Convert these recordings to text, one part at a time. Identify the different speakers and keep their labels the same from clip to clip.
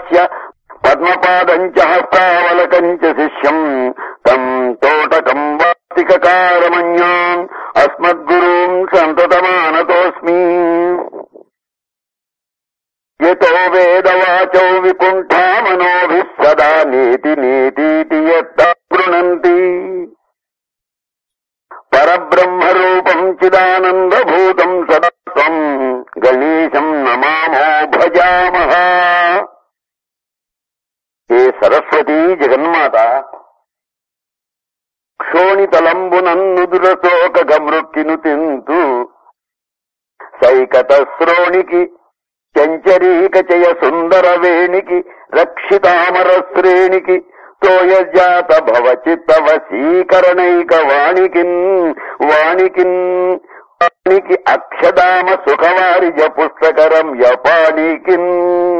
Speaker 1: తస్య పద్మపాదంచ హస్తావలకంచ శిష్యం తం తోటకం వార్తికకారమన్యాన్ అస్మద్గురూం సంతతమానతోస్మి యతో వేదవాచౌ వికుంఠా మనోభిः సదా నేతి నేతీతి యత్తా గృణంతి పరబ్రహ్మరూపం చిదానందభూతం సదత్వం గణేశం నమామో భజామహ ఏ సరస్వతీ జగన్మాత క్షోణితలంబునన్నుదురశోక గమృక్కిను తింతు సైకత శ్రోణికి చంచరీక చయ సుందర వేణికి రక్షితామర శ్రేణికి తోయజాత భవ చిత్త వశీకరణైక వాణికిన్ వాణికిన్ వాణికి అక్షదామ సుఖవారిజ పుస్తకరం యపాణికిన్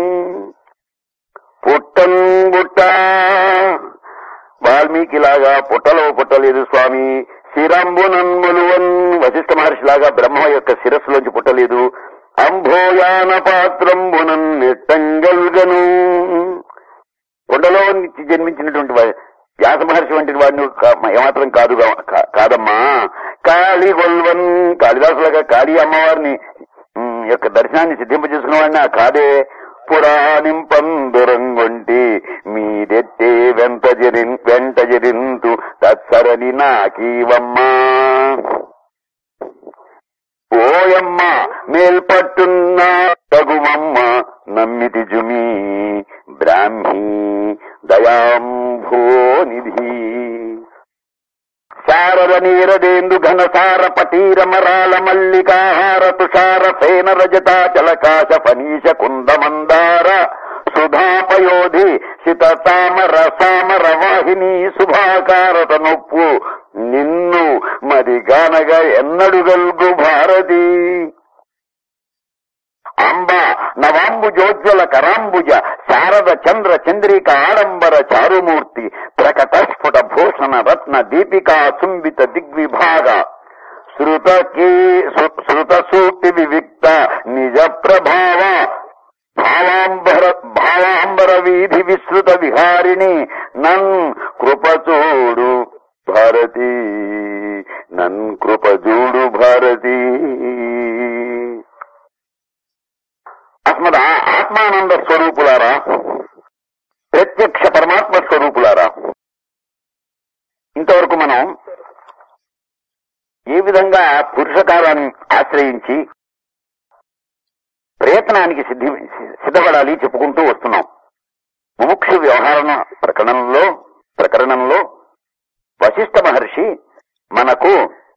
Speaker 1: పుట్టన్ బుట్ట వాల్మీకిలాగా పుట్టలో పుట్టలేదు స్వామి శిరంబునన్ములువన్ వశిష్ఠ మహర్షిలాగా బ్రహ్మ యొక్క శిరస్సులోంచి పుట్టలేదు అంభోయాన పాత్రంబునన్ నెట్టంగల్గను కొండలో నుంచి జన్మించినటువంటి వా- వ్యాస మహర్షి వంటి వాడిని కా- ఏమాత్రం కాదు కా- కాదమ్మా కాళీ గొల్వన్ కాళిదాసులుగా కాళీ అమ్మవారిని ఉమ్, యొక్క దర్శనాన్ని సిద్ధింపజేసుకున్న వాడిని కాదే పురాణింపందురంగొంటి మీదెత్తే వెంట జరిన్ వెంట జరింతు తత్సరని నాకీవమ్మా ఓయమ్మ మేల్పట్టున్న తగుమమ్మ నమ్మితి జుమి బ్రాహ్మీ దయాంభో నిధి శారద నీరదేందు ఘనసార పటీర మరాళ మల్లికాహార తుషార ఫేన రజతాచలకాశ ఫనీశ కుంద మందార సుధాపయోధి శిత తామర సామర వాహిని శుభాకారత నొప్పు నిన్ను మరి గానగా ఎన్నడుగల్గు భారతి అంబ నవాంబుజోజ్వల కరాంబుజ శారద చంద్ర చంద్రిక ఆడంబర చారుమూర్తి ప్రకట స్ఫుట భూషణ రత్న దీపికా సుంబిత దిగ్విభాగ శృత శృత సూక్తి వివిక్త నిజ ప్రభావ భావాంబర భావాంబర వీధి విస్తృత విహారిణి నన్ కృపచూడు భారతి నన్ కృపజూడు భారతి అస్మద ఆత్మానంద స్వరూపులారా ప్రత్యక్ష పరమాత్మ స్వరూపులారా ఇంతవరకు మనం ఏ విధంగా పురుషకారాన్ని ఆశ్రయించి ప్రయత్నానికి సిద్ధి సిద్ధపడాలి చెప్పుకుంటూ వస్తున్నాం ముముక్షు వ్యవహార ప్రకరణంలో ప్రకరణంలో వశిష్ఠ మహర్షి మనకు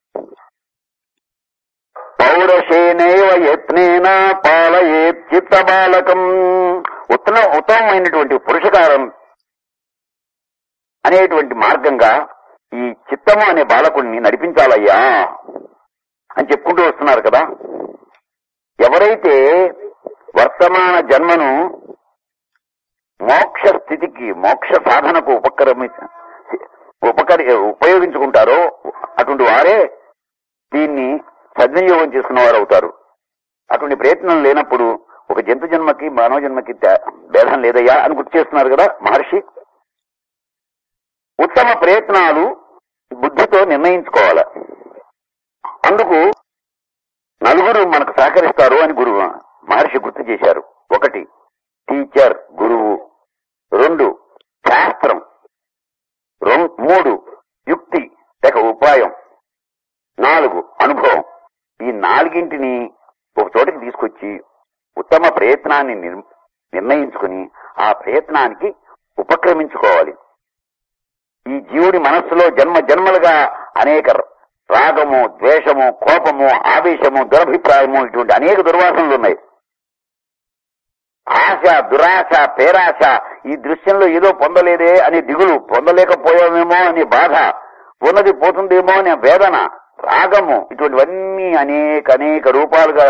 Speaker 1: పౌరశేనైవ యత్నేన పాలయేత్ చిత్త బాలకం ఉత్తమ ఉత్తమమైనటువంటి పురుషకారం అనేటువంటి మార్గంగా ఈ చిత్తము అనే బాలకుడిని నడిపించాలయ్యా అని చెప్పుకుంటూ వస్తున్నారు కదా ఎవరైతే వర్తమాన జన్మను మోక్ష స్థితికి మోక్ష సాధనకు ఉపక్రమి ఉపకరి ఉపయోగించుకుంటారో అటువంటి వారే దీన్ని సద్వినియోగం చేసుకున్న వారు అవుతారు అటువంటి ప్రయత్నం లేనప్పుడు ఒక జంతు జన్మకి మానవ జన్మకి తే- భేదం లేదయ్యా అని గుర్తు చేస్తున్నారు కదా మహర్షి ఉత్తమ ప్రయత్నాలు బుద్ధితో నిర్ణయించుకోవాలి అందుకు నలుగురు మనకు సహకరిస్తారు అని గురువు మహర్షి గుర్తు చేశారు ఒకటి టీచర్ గురువు రెండు శాస్త్రం రొం- మూడు యుక్తి లేక ఉపాయం నాలుగు అనుభవం ఈ నాలుగింటిని ఒక చోటికి తీసుకొచ్చి ఉత్తమ ప్రయత్నాన్ని నిర్- నిర్ణయించుకుని ఆ ప్రయత్నానికి ఉపక్రమించుకోవాలి ఈ జీవుడి మనస్సులో జన్మ జన్మలుగా అనేక రాగము ద్వేషము కోపము ఆవేశము దురభిప్రాయము ఇటువంటి అనేక దుర్వాసనలు ఉన్నాయి ఆశ దురాశ పేరాశ ఈ దృశ్యంలో ఏదో పొందలేదే అనే దిగులు పొందలేకపోయామేమో అనే బాధ ఉన్నది పోతుందేమో అనే వేదన రాగము ఇటువంటివన్నీ అనేక అనేక రూపాలుగా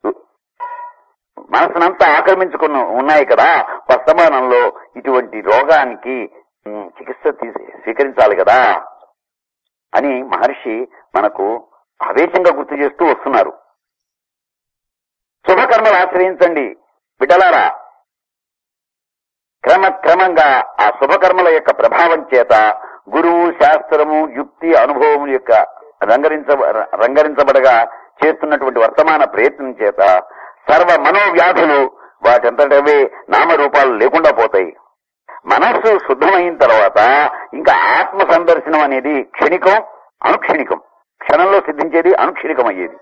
Speaker 1: మనసునంతా ఆక్రమించుకుని ఉన్నాయి కదా వర్తమానంలో ఇటువంటి రోగానికి ఉమ్, చికిత్స తీసి స్వీకరించాలి కదా అని మహర్షి మనకు ఆవేశంగా గుర్తు చేస్తూ వస్తున్నారు శుభకర్మలు ఆశ్రయించండి బిడ్డలారా క్రమక్రమంగా ఆ శుభకర్మల యొక్క ప్రభావం చేత గురువు శాస్త్రము యుక్తి అనుభవం యొక్క రంగరించ రంగరించబడగా చేస్తున్నటువంటి వర్తమాన ప్రయత్నం చేత సర్వ మనోవ్యాధులు వాటంతటవే నామరూపాలు లేకుండా పోతాయి మనస్సు శుద్ధమైన తర్వాత ఇంకా ఆత్మ సందర్శనం అనేది క్షణికం అనుక్షణికం క్షణంలో సిద్ధించేది అనుక్షణికం అయ్యేది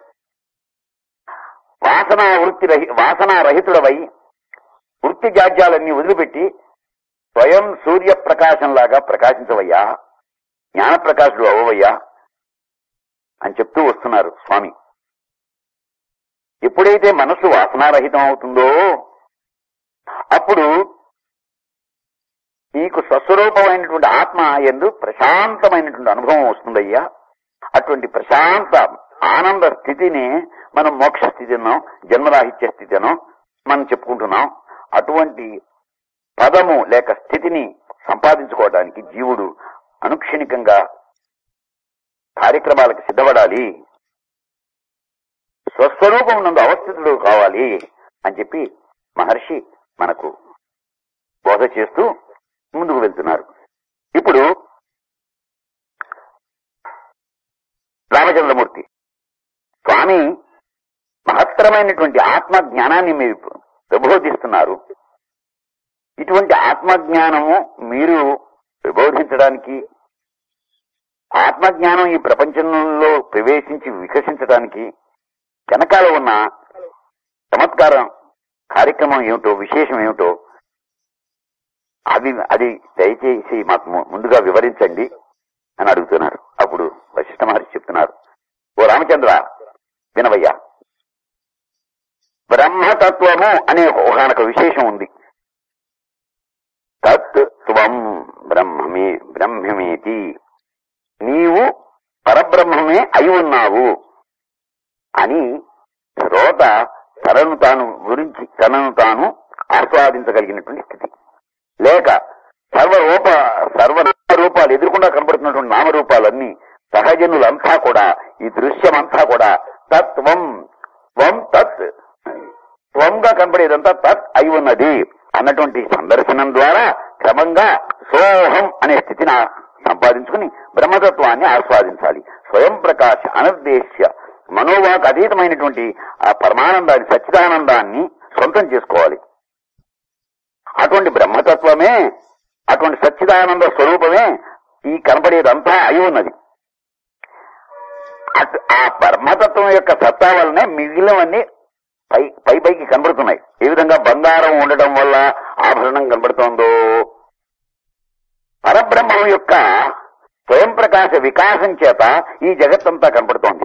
Speaker 1: వాసన వృత్తి రహి వాసనా రహితుడవై వృత్తి జాడ్యాలన్నీ వదిలిపెట్టి స్వయం సూర్య ప్రకాశంలాగా ప్రకాశించవయ్యా జ్ఞానప్రకాశుడు అవ్వవయ్యా అని చెప్తూ వస్తున్నారు స్వామి ఎప్పుడైతే మనస్సు వాసనారహితం అవుతుందో అప్పుడు నీకు స్వస్వరూపమైనటువంటి ఆత్మ ఎందు ప్రశాంతమైనటువంటి అనుభవం వస్తుందయ్యా అటువంటి ప్రశాంత ఆనంద స్థితిని మనం మోక్ష స్థితి అన్నాం జన్మరాహిత్య స్థితి అన్నాం మనం చెప్పుకుంటున్నాం అటువంటి పదము లేక స్థితిని సంపాదించుకోవడానికి జీవుడు అనుక్షణికంగా కార్యక్రమాలకు సిద్ధపడాలి స్వస్వరూపం నందు అవస్థితుడు కావాలి అని చెప్పి మహర్షి మనకు బోధ చేస్తూ ముందుకు వెళ్తున్నారు ఇప్పుడు రామచంద్రమూర్తి స్వామి మహత్తరమైనటువంటి ఆత్మ జ్ఞానాన్ని మీరు ప్రబోధిస్తున్నారు ఇటువంటి ఆత్మజ్ఞానము మీరు ప్రబోధించడానికి ఆత్మజ్ఞానం ఈ ప్రపంచంలో ప్రవేశించి వికసించడానికి వెనకాల ఉన్న చమత్కారం కార్యక్రమం ఏమిటో విశేషం ఏమిటో అది అది దయచేసి మాకు ము- ముందుగా వివరించండి అని అడుగుతున్నారు అప్పుడు వశిష్ఠ మహర్షి చెప్తున్నారు ఓ రామచంద్ర వినవయ్యా బ్రహ్మతత్వము అనే ఒకనొక విశేషం ఉంది తత్ త్వం బ్రహ్మమే బ్రహ్మమేతి నీవు పరబ్రహ్మమే అయి ఉన్నావు అని శ్రోత తనను తాను గురించి తనను తాను ఆస్వాదించగలిగినటువంటి స్థితి లేక సర్వరూప సర్వ రూపాలు ఎదురుకుండా కనబడుతున్నటువంటి నామరూపాలన్నీ సహజనులంతా కూడా ఈ దృశ్యమంతా కూడా తత్వం త్వం తత్ త్వంగా కనబడేదంతా తత్ అయి ఉన్నది అన్నటువంటి సందర్శనం ద్వారా క్రమంగా సోహం అనే స్థితిని ఆ- సంపాదించుకుని బ్రహ్మతత్వాన్ని ఆస్వాదించాలి స్వయం ప్రకాశ అనర్దేశ్య మనోవాక్ అతీతమైనటువంటి ఆ పరమానందాన్ని సచ్చిదానందాన్ని సొంతం చేసుకోవాలి అటువంటి బ్రహ్మతత్వమే అటువంటి సచ్చిదానంద స్వరూపమే ఈ కనపడేదంతా అయి ఉన్నది అట్- ఆ బ్రహ్మతత్వం యొక్క సత్తా వల్లనే మిగిలినవన్నీ పై పై పైకి కనబడుతున్నాయి ఏ విధంగా బంగారం ఉండటం వల్ల ఆభరణం కనబడుతోందో పరబ్రహ్మం యొక్క స్వయం ప్రకాశ వికాసం చేత ఈ జగత్తంతా కనబడుతోంది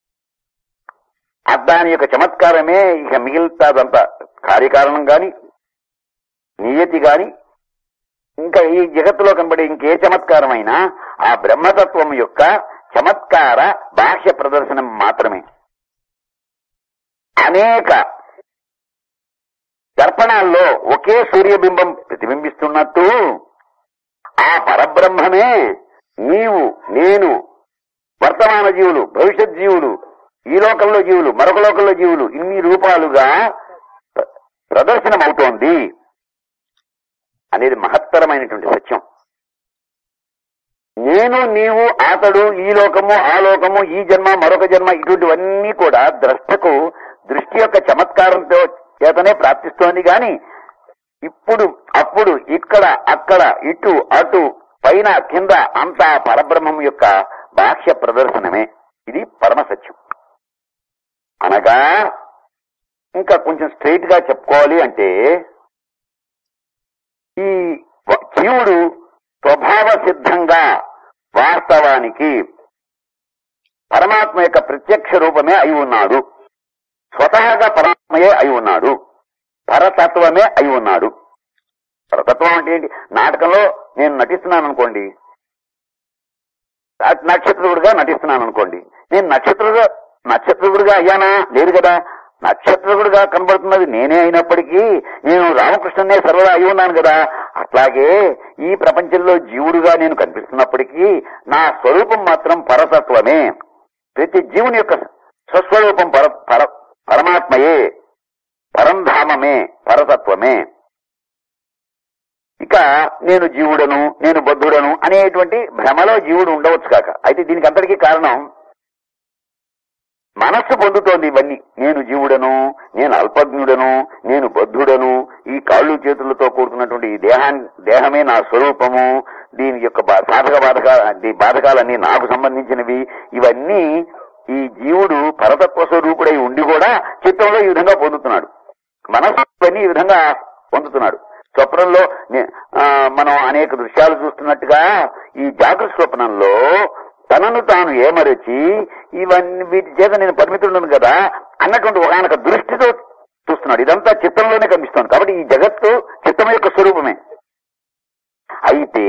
Speaker 1: దాని యొక్క చమత్కారమే ఇక మిగిలితాదంతా కార్యకారణం గాని నియతి గాని ఇంకా ఈ జగత్తులో కనబడే ఇంకే చమత్కారమైనా ఆ బ్రహ్మతత్వం యొక్క చమత్కార బాహ్య ప్రదర్శనం మాత్రమే అనేక దర్పణాల్లో ఒకే సూర్యబింబం ప్రతిబింబిస్తున్నట్టు ఆ పరబ్రహ్మమే నీవు నేను వర్తమాన జీవులు భవిష్యత్ జీవులు ఈ లోకంలో జీవులు మరొక లోకంలో జీవులు ఇన్ని రూపాలుగా ప్ర- ప్రదర్శనమవుతోంది అనేది మహత్తరమైనటువంటి సత్యం నేను నీవు అతడు ఈ లోకము ఆ లోకము ఈ జన్మ మరొక జన్మ ఇటువంటివన్నీ కూడా ద్రష్టకు దృష్టి యొక్క చమత్కారంతో చేతనే ప్రాప్తిస్తోంది గాని ఇప్పుడు అప్పుడు ఇక్కడ అక్కడ ఇటు అటు పైన కింద అంతా పరబ్రహ్మం యొక్క బాహ్య ప్రదర్శనమే ఇది పరమ సత్యం అనగా ఇంకా కొంచెం స్ట్రైట్ గా చెప్పుకోవాలి అంటే ఈ వ- జీవుడు స్వభావ సిద్ధంగా వాస్తవానికి పరమాత్మ యొక్క ప్రత్యక్ష రూపమే అయి ఉన్నాడు స్వతహాగా పరమాత్మయే అయి ఉన్నాడు పరతత్వమే అయి ఉన్నాడు పరతత్వం అంటే ఏంటి నాటకంలో నేను నటిస్తున్నాను అనుకోండి న- నక్షత్రుడుగా నటిస్తున్నాను అనుకోండి నేను నక్షత్రుడుగా నక్షత్రుడుగా అయ్యానా లేదు కదా నక్షత్రుడుగా కనబడుతున్నది నేనే అయినప్పటికీ నేను రామకృష్ణనే సర్వదా అయి ఉన్నాను కదా అట్లాగే ఈ ప్రపంచంలో జీవుడుగా నేను కనిపిస్తున్నప్పటికీ నా స్వరూపం మాత్రం పరతత్వమే ప్రతి జీవుని యొక్క స్వస్వరూపం పర పర పరమాత్మయే పరంధామమే పరతత్వమే ఇక నేను జీవుడను నేను బద్ధుడను అనేటువంటి భ్రమలో జీవుడు ఉండవచ్చు కాక అయితే దీనికి అంతటికీ కారణం మనస్సు పొందుతోంది ఇవన్నీ నేను జీవుడను నేను అల్పజ్ఞుడను నేను బద్ధుడను ఈ కాళ్ళు చేతులతో కూడుకున్నటువంటి ఈ దేహాన్ని దేహమే నా స్వరూపము దీని యొక్క బా- సాధక బాధక ఈ బాధకాలన్నీ నాకు సంబంధించినవి ఇవన్నీ ఈ జీవుడు పరతత్వ స్వరూపుడై ఉండి కూడా చిత్తంలో ఈ విధంగా పొందుతున్నాడు మనస్సు ఇవన్నీ ఈ విధంగా పొందుతున్నాడు స్వప్నంలో నే- ఆ, మనం అనేక దృశ్యాలు చూస్తున్నట్టుగా ఈ జాగృత స్వప్నంలో తనను తాను ఏమరచి ఇవన్నీ వీటి చేత నేను పరిమితుండను కదా అన్నటువంటి ఒకనొక దృష్టితో చూస్తున్నాడు ఇదంతా చిత్తంలోనే కనిపిస్తోంది కాబట్టి ఈ జగత్తు చిత్తం యొక్క స్వరూపమే అయితే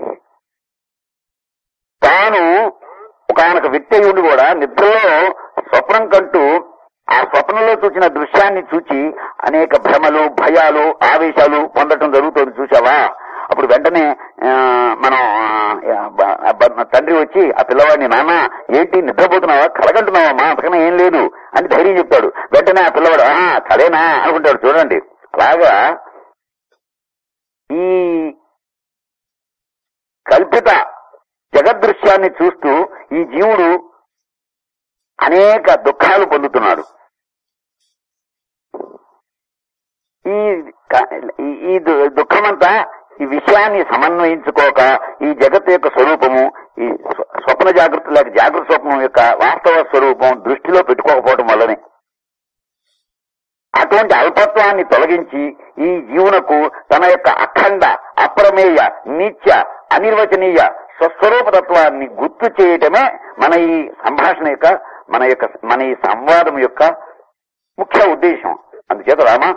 Speaker 1: తాను ఒకనొక వ్యక్తి అయి ఉండి కూడా నిద్రలో స్వప్నం కంటూ ఆ స్వప్నంలో చూసిన దృశ్యాన్ని చూచి అనేక భ్రమలు భయాలు ఆవేశాలు పొందటం జరుగుతుంది చూసావా అప్పుడు వెంటనే ఆ, మనం ఆ, బ- బ- తండ్రి వచ్చి ఆ పిల్లవాడిని నాన్న ఏంటి నిద్రపోతున్నావా కలగంటున్నావా మా అంతకన్నా ఏం లేదు అని ధైర్యం చెప్తాడు వెంటనే ఆ పిల్లవాడు ఆహా సరేనా అనుకుంటాడు చూడండి అలాగా ఈ కల్పిత జగదృశ్యాన్ని చూస్తూ ఈ జీవుడు అనేక దుఃఖాలు పొందుతున్నాడు ఈ క- ఈ- ఈ దు- దుఃఖమంతా ఈ విషయాన్ని సమన్వయించుకోక ఈ జగత్తు యొక్క స్వరూపము ఈ స్వ- స్వప్న జాగృతి లేక జాగృత స్వప్నం యొక్క వాస్తవ స్వరూపం దృష్టిలో పెట్టుకోకపోవటం వల్లనే అటువంటి అల్పత్వాన్ని తొలగించి ఈ జీవునకు తన యొక్క అఖండ అప్రమేయ నిత్య అనిర్వచనీయ స్వస్వరూప తత్వాన్ని గుర్తు చేయటమే మన ఈ సంభాషణ యొక్క మన యొక్క మన ఈ సంవాదం యొక్క ముఖ్య ఉద్దేశం అందుచేత రామా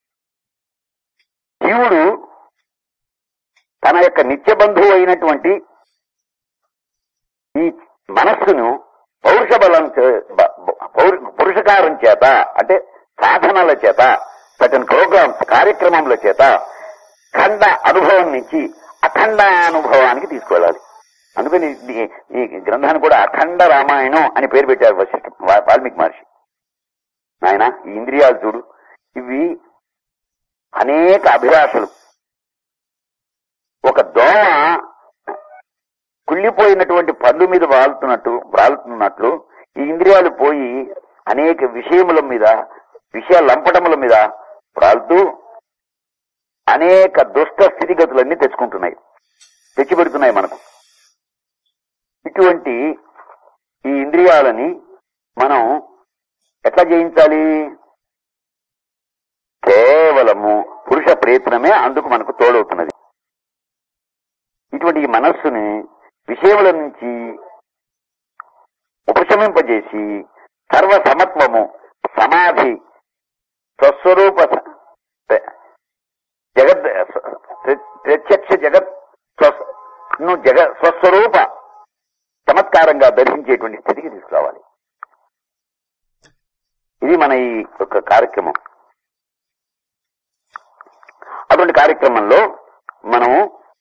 Speaker 1: జీవుడు తన యొక్క నిత్య బంధువు అయినటువంటి ఈ మనస్సును పౌరుష బలం చే- బ- బ- పౌరు- పురుషకారం చేత అంటే సాధనల చేత సటన్ ప్రోగ్రామ్స్ కార్యక్రమముల చేత ఖండ అనుభవం నుంచి అఖండ అనుభవానికి తీసుకువెళ్ళాలి అందుకని ఈ- ఈ గ్రంథాన్ని కూడా అఖండ రామాయణం అని పేరు పెట్టారు వశిష్ఠ వా- వాల్మీకి మహర్షి నాయన ఈ ఇంద్రియాలు చూడు ఇవి అనేక అభిలాషలు ఒక దోమ కుళ్ళిపోయినటువంటి పండు మీద వాలుతున్నట్టు వాలుతున్నట్లు ఈ ఇంద్రియాలు పోయి అనేక విషయముల మీద విషయ లంపటముల మీద రాలుతూ అనేక దుష్ట స్థితిగతులన్నీ తెచ్చుకుంటున్నాయి తెచ్చిపెడుతున్నాయి మనకు ఇటువంటి ఈ ఇంద్రియాలని మనం ఎట్లా జయించాలి కేవలము పురుష ప్రయత్నమే అందుకు మనకు తోడవుతున్నది ఇటువంటి ఈ మనస్సుని విషయముల నుంచి ఉపశమింపజేసి సర్వ సమత్వము సమాధి స్వస్వరూప స- ప్ర- జగత్ ప్ర- ప్రత్యక్ష జగత్ స్వ- ను జగ స్వస్వరూప చమత్కారంగా దర్శించేటువంటి స్థితికి తీసుకురావాలి ఇది మన ఈ యొక్క కార్యక్రమం అటువంటి కార్యక్రమంలో మనము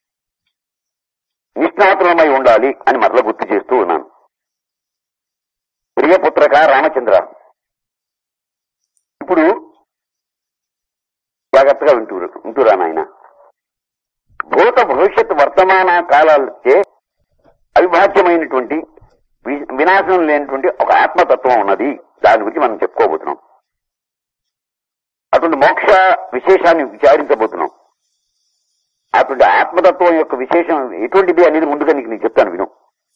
Speaker 1: నిష్ణాతులమై ఉండాలి అని మరల గుర్తు చేస్తూ ఉన్నాను ప్రియపుత్రక రామచంద్ర ఇప్పుడు జాగ్రత్తగా వింటూ వింటూరా నాయన భూత భవిష్యత్ వర్తమాన కాలాలచే అవిభాజ్యమైనటువంటి వి- వినాశనం లేనటువంటి ఒక ఆత్మతత్వం ఉన్నది దాని గురించి మనం చెప్పుకోబోతున్నాం అటువంటి మోక్ష విశేషాన్ని విచారించబోతున్నాం అటువంటి ఆత్మతత్వం యొక్క విశేషం ఎటువంటిది అనేది ముందుగా నీకు నేను చెప్తాను విను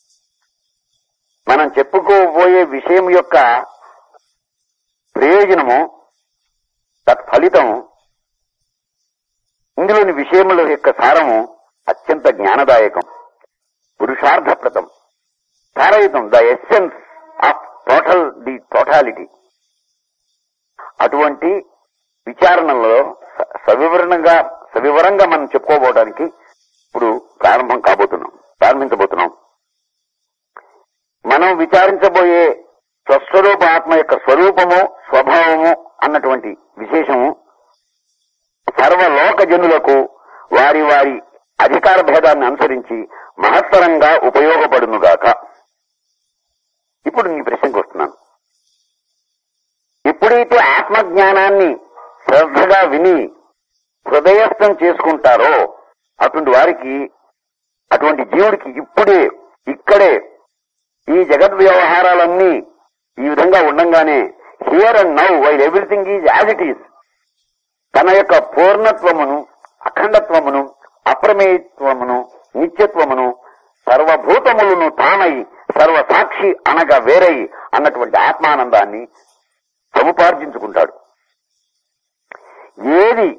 Speaker 1: మనం చెప్పుకోబోయే విషయం యొక్క ప్రయోజనము తత్ఫలితం ఇందులోని విషయముల యొక్క సారము అత్యంత జ్ఞానదాయకం పురుషార్థప్రదం సారయుతం the essence of total the totality అటువంటి విచారణలో స- సవివరణంగా సవివరంగా మనం చెప్పుకోబోవడానికి ఇప్పుడు ప్రారంభం కాబోతున్నాం ప్రారంభించబోతున్నాం మనం విచారించబోయే స్వస్వరూప ఆత్మ యొక్క స్వరూపము స్వభావము అన్నటువంటి విశేషము సర్వలోక జనులకు వారి వారి అధికార భేదాన్ని అనుసరించి మహత్తరంగా ఉపయోగపడునుగాక ఇప్పుడు నీ ప్రశ్నకు వస్తున్నాను ఎప్పుడైతే ఆత్మజ్ఞానాన్ని శ్రద్ధగా విని హృదయస్థం చేసుకుంటారో అటువంటి వారికి అటువంటి జీవుడికి ఇప్పుడే ఇక్కడే ఈ జగద్ వ్యవహారాలన్నీ ఈ విధంగా ఉండంగానే here and now while everything is as it is తన యొక్క పూర్ణత్వమును అఖండత్వమును అప్రమేయత్వమును నిత్యత్వమును సర్వభూతములను తానై సర్వసాక్షి అనగా వేరై అన్నటువంటి ఆత్మానందాన్ని సముపార్జించుకుంటాడు ఏది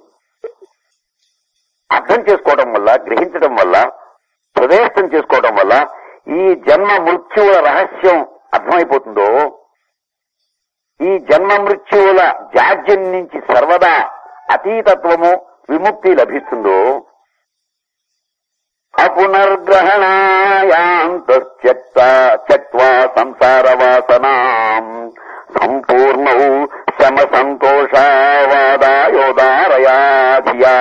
Speaker 1: అర్థం చేసుకోవడం వల్ల గ్రహించడం వల్ల హృదయస్థం చేసుకోవడం వల్ల ఈ జన్మ మృత్యువుల రహస్యం అర్థమైపోతుందో ఈ జన్మ మృత్యువుల జాడ్యం నుంచి సర్వదా అతీతత్వము విముక్తి లభిస్తుందో అపునర్గ్రహణాయాంత్యక్వా సంసార వాసనాం సంపూర్ణౌ శమ సంతోషావాదాయోదారయాధియా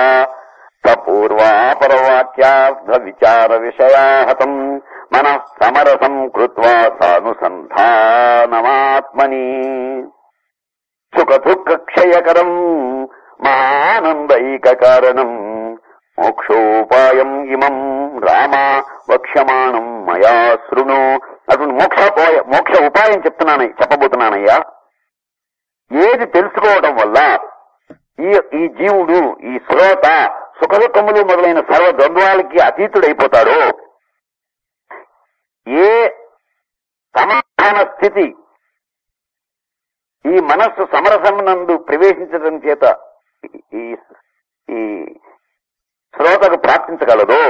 Speaker 1: సపూర్వాపరవాక్యార్థ విచార విషయాహతం మన సమరసం కృత్వా సానుసంధానమాత్మని సుఖ దుఃఖ క్షయకరం మహానందైక కారణం మోక్షోపాయం ఇమం రామ వక్ష్యమాణం మయా శృణు అటువంటి మోక్షోపాయ మోక్ష ఉపాయం చెప్తున్నాను చెప్పబోతున్నానయ్యా ఏది తెలుసుకోవడం వల్ల ఈ ఈ జీవుడు ఈ శ్రోత సుఖదుఖములు మొదలైన సర్వ ద్వంద్వాలకి అతీతుడైపోతాడో ఏ సమాధాన స్థితి ఈ మనస్సు సమరసమునందు ప్రవేశించడం చేత ఈ ఈ శ్రోతకు ప్రాప్తించగలదో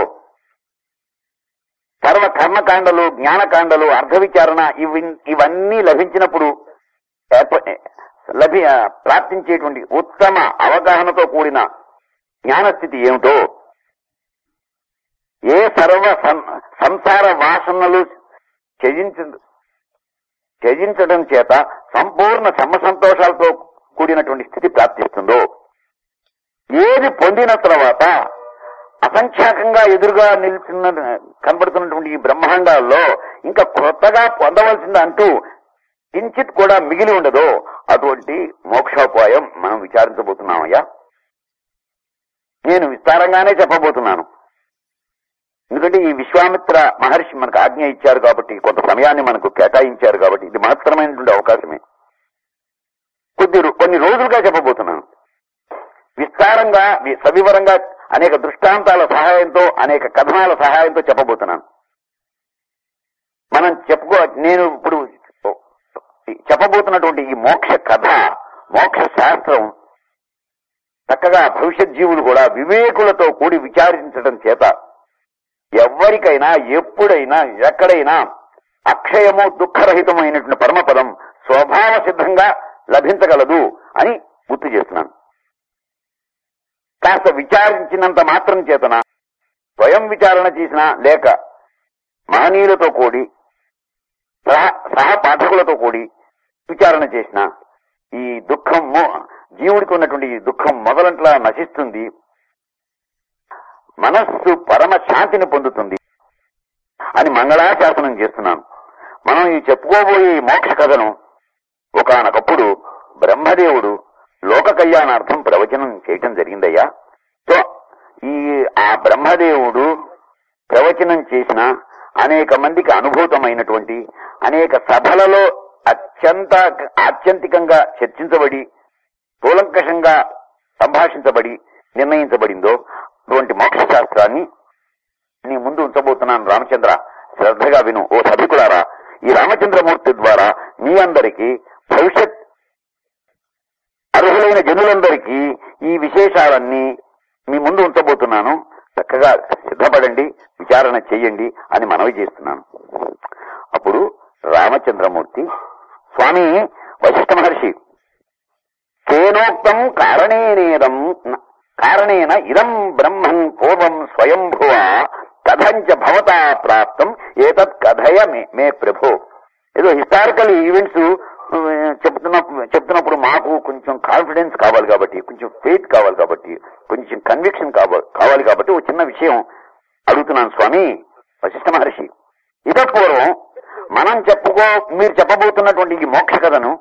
Speaker 1: సర్వ కర్మకాండలు జ్ఞానకాండలు అర్ధ విచారణ ఇవి ఇవన్నీ లభించినప్పుడు ఏర్ప- లభి ప్రాప్తించేటువంటి ఉత్తమ అవగాహనతో కూడిన జ్ఞానస్థితి ఏమిటో ఏ సర్వ సం- సంసార వాసనలు త్యజించ త్యజించడం చేత సంపూర్ణ సమ సంతోషాలతో కూడినటువంటి స్థితి ప్రాప్తిస్తుందో ఏది పొందిన తర్వాత అసంఖ్యాకంగా ఎదురుగా నిలుచున్న కనబడుతున్నటువంటి ఈ బ్రహ్మాండాల్లో ఇంకా కొత్తగా పొందవలసింది అంటూ కించిత్ కూడా మిగిలి ఉండదో అటువంటి మోక్షోపాయం మనం విచారించబోతున్నామయ్యా నేను విస్తారంగానే చెప్పబోతున్నాను ఎందుకంటే ఈ విశ్వామిత్ర మహర్షి మనకు ఆజ్ఞ ఇచ్చారు కాబట్టి కొంత సమయాన్ని మనకు కేటాయించారు కాబట్టి ఇది మహత్తరమైనటువంటి అవకాశమే కొద్ది రో- కొన్ని రోజులుగా చెప్పబోతున్నాను విస్తారంగా వి- సవివరంగా అనేక దృష్టాంతాల సహాయంతో అనేక కథనాల సహాయంతో చెప్పబోతున్నాను మనం చెప్పుకో నేను ఇప్పుడు చెప్పబోతున్నటువంటి ఈ మోక్ష కథ మోక్ష శాస్త్రం చక్కగా భవిష్యత్ జీవులు కూడా వివేకులతో కూడి విచారించడం చేత ఎవరికైనా ఎప్పుడైనా ఎక్కడైనా అక్షయము దుఃఖరహితమైనటువంటి పరమపదం స్వభావ సిద్ధంగా లభించగలదు అని గుర్తు చేస్తున్నాను కాస్త విచారించినంత మాత్రం చేతన స్వయం విచారణ చేసిన లేక మహనీయులతో కూడి సహ సహ పాఠకులతో కూడి విచారణ చేసిన ఈ దుఃఖం మో- జీవుడికి ఉన్నటువంటి ఈ దుఃఖం మొదలంట్లా నశిస్తుంది మనస్సు పరమ శాంతిని పొందుతుంది అని మంగళాశాసనం చేస్తున్నాను మనం ఈ చెప్పుకోబోయే ఈ మోక్ష కథను ఒకనొకప్పుడు బ్రహ్మదేవుడు లోక కళ్యాణార్థం ప్రవచనం చేయటం జరిగిందయ్యా సో ఈ ఆ బ్రహ్మదేవుడు ప్రవచనం చేసిన అనేక మందికి అనుభూతమైనటువంటి అనేక సభలలో అత్యంత ఆత్యంతికంగా చర్చించబడి కూలంకషంగా సంభాషించబడి నిర్ణయించబడిందో అటువంటి మోక్ష శాస్త్రాన్ని నీ ముందు ఉంచబోతున్నాను రామచంద్ర శ్రద్ధగా విను ఓ సభికులారా ఈ రామచంద్రమూర్తి ద్వారా మీ అందరికీ భవిష్యత్ అర్హులైన జనులందరికీ ఈ విశేషాలన్నీ మీ ముందు ఉంచబోతున్నాను చక్కగా సిద్ధపడండి విచారణ చెయ్యండి అని మనవి చేస్తున్నాను అప్పుడు రామచంద్రమూర్తి స్వామి వశిష్ఠ మహర్షి కేనోక్తం కారణేనేదం కారణేన ఇదం బ్రహ్మన్ పూర్వం స్వయంభువ కథంచ భవతా ప్రాప్తం ఏతత్ కథయ మే మే ప్రభో ఏదో హిస్టారికల్ ఈవెంట్స్ చెప్తున్నప్పుడు చెప్తున్నప్పుడు మాకు కొంచెం కాన్ఫిడెన్స్ కావాలి కాబట్టి కొంచెం ఫెయిత్ కావాలి కాబట్టి కొంచెం కన్విక్షన్ కావాలి కావాలి కాబట్టి ఒక చిన్న విషయం అడుగుతున్నాను స్వామి వశిష్ఠ మహర్షి ఇత పూర్వం మనం చెప్పుకో మీరు చెప్పబోతున్నటువంటి ఈ మోక్ష కథను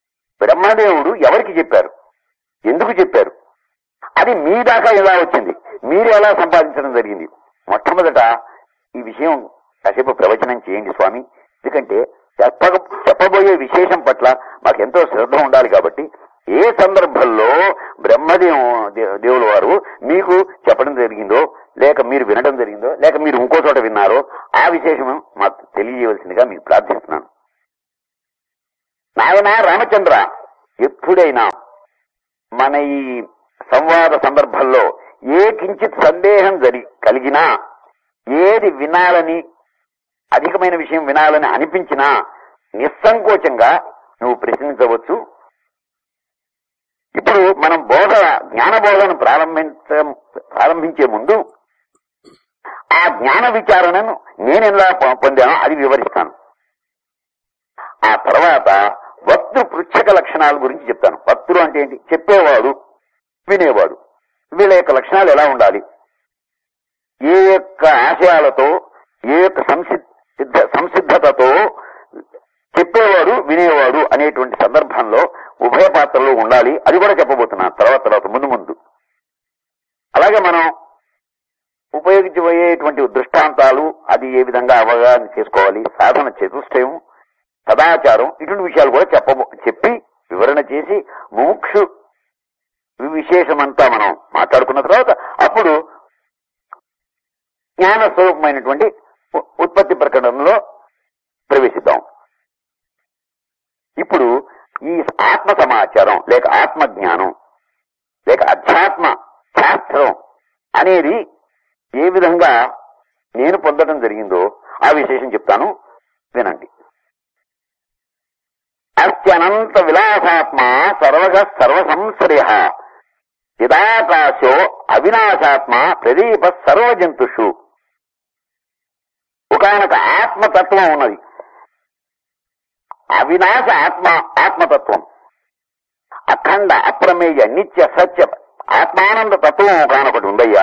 Speaker 1: బ్రహ్మదేవుడు ఎవరికి చెప్పారు ఎందుకు చెప్పారు అది మీ దాకా ఎలా వచ్చింది మీరు ఎలా సంపాదించడం జరిగింది మొట్టమొదట ఈ విషయం కాసేపు ప్రవచనం చేయండి స్వామి ఎందుకంటే చెప్పక చెప్పబోయే విశేషం పట్ల మాకు ఎంతో శ్రద్ధ ఉండాలి కాబట్టి ఏ సందర్భంలో బ్రహ్మదేవ దే- దేవుల వారు మీకు చెప్పడం జరిగిందో లేక మీరు వినడం జరిగిందో లేక మీరు ఇంకో చోట విన్నారో ఆ విశేషం మాకు తెలియజేయవలసిందిగా మీకు ప్రార్థిస్తున్నాను నాయన రామచంద్ర ఎప్పుడైనా మన ఈ సంవాద సందర్భంలో ఏ కించిత్ సందేహం జరి కలిగినా ఏది వినాలని అధికమైన విషయం వినాలని అనిపించినా నిస్సంకోచంగా నువ్వు ప్రశ్నించవచ్చు ఇప్పుడు మనం బోధ జ్ఞాన బోధను ప్రారంభించ ప్రారంభించే ముందు ఆ జ్ఞాన విచారణను నేను ఎలా పొ- పొందానో అది వివరిస్తాను ఆ తర్వాత వక్తృ పృచ్ఛక లక్షణాల గురించి చెప్తాను వక్తులు అంటే ఏంటి చెప్పేవాడు వినేవాడు వీళ్ళ యొక్క లక్షణాలు ఎలా ఉండాలి ఏ యొక్క ఆశయాలతో ఏ యొక్క సంసిద్ధ సంసిద్ధతతో చెప్పేవాడు వినేవాడు అనేటువంటి సందర్భంలో ఉభయ పాత్రలు ఉండాలి అది కూడా చెప్పబోతున్నాను తర్వాత తర్వాత ముందు ముందు అలాగే మనం ఉపయోగించబోయేటువంటి దృష్టాంతాలు అది ఏ విధంగా అవగాహన చేసుకోవాలి సాధన చతుష్టయం సదాచారం ఇటువంటి విషయాలు కూడా చెప్పబో చెప్పి వివరణ చేసి ముముక్షు విశేషమంతా మనం మాట్లాడుకున్న తర్వాత అప్పుడు జ్ఞాన స్వరూపమైనటువంటి ఉ- ఉత్పత్తి ప్రకటనలో ప్రవేశిద్దాం ఇప్పుడు ఈ ఆత్మ సమాచారం లేక ఆత్మ జ్ఞానం లేక అధ్యాత్మ శాస్త్రం అనేది ఏ విధంగా నేను పొందడం జరిగిందో ఆ విశేషం చెప్తాను వినండి అత్యనంత విలాసాత్మ సర్వగ సర్వసంశ్రయ యదాకాశో అవినాశాత్మ ప్రదీప సర్వజంతుషు ఒకనొక ఆత్మతత్వం ఉన్నది అవినాశ ఆత్మ ఆత్మతత్వం అఖండ అప్రమేయ నిత్య సత్య ఆత్మానంద తత్వం ఒకనొకటి ఉందయ్యా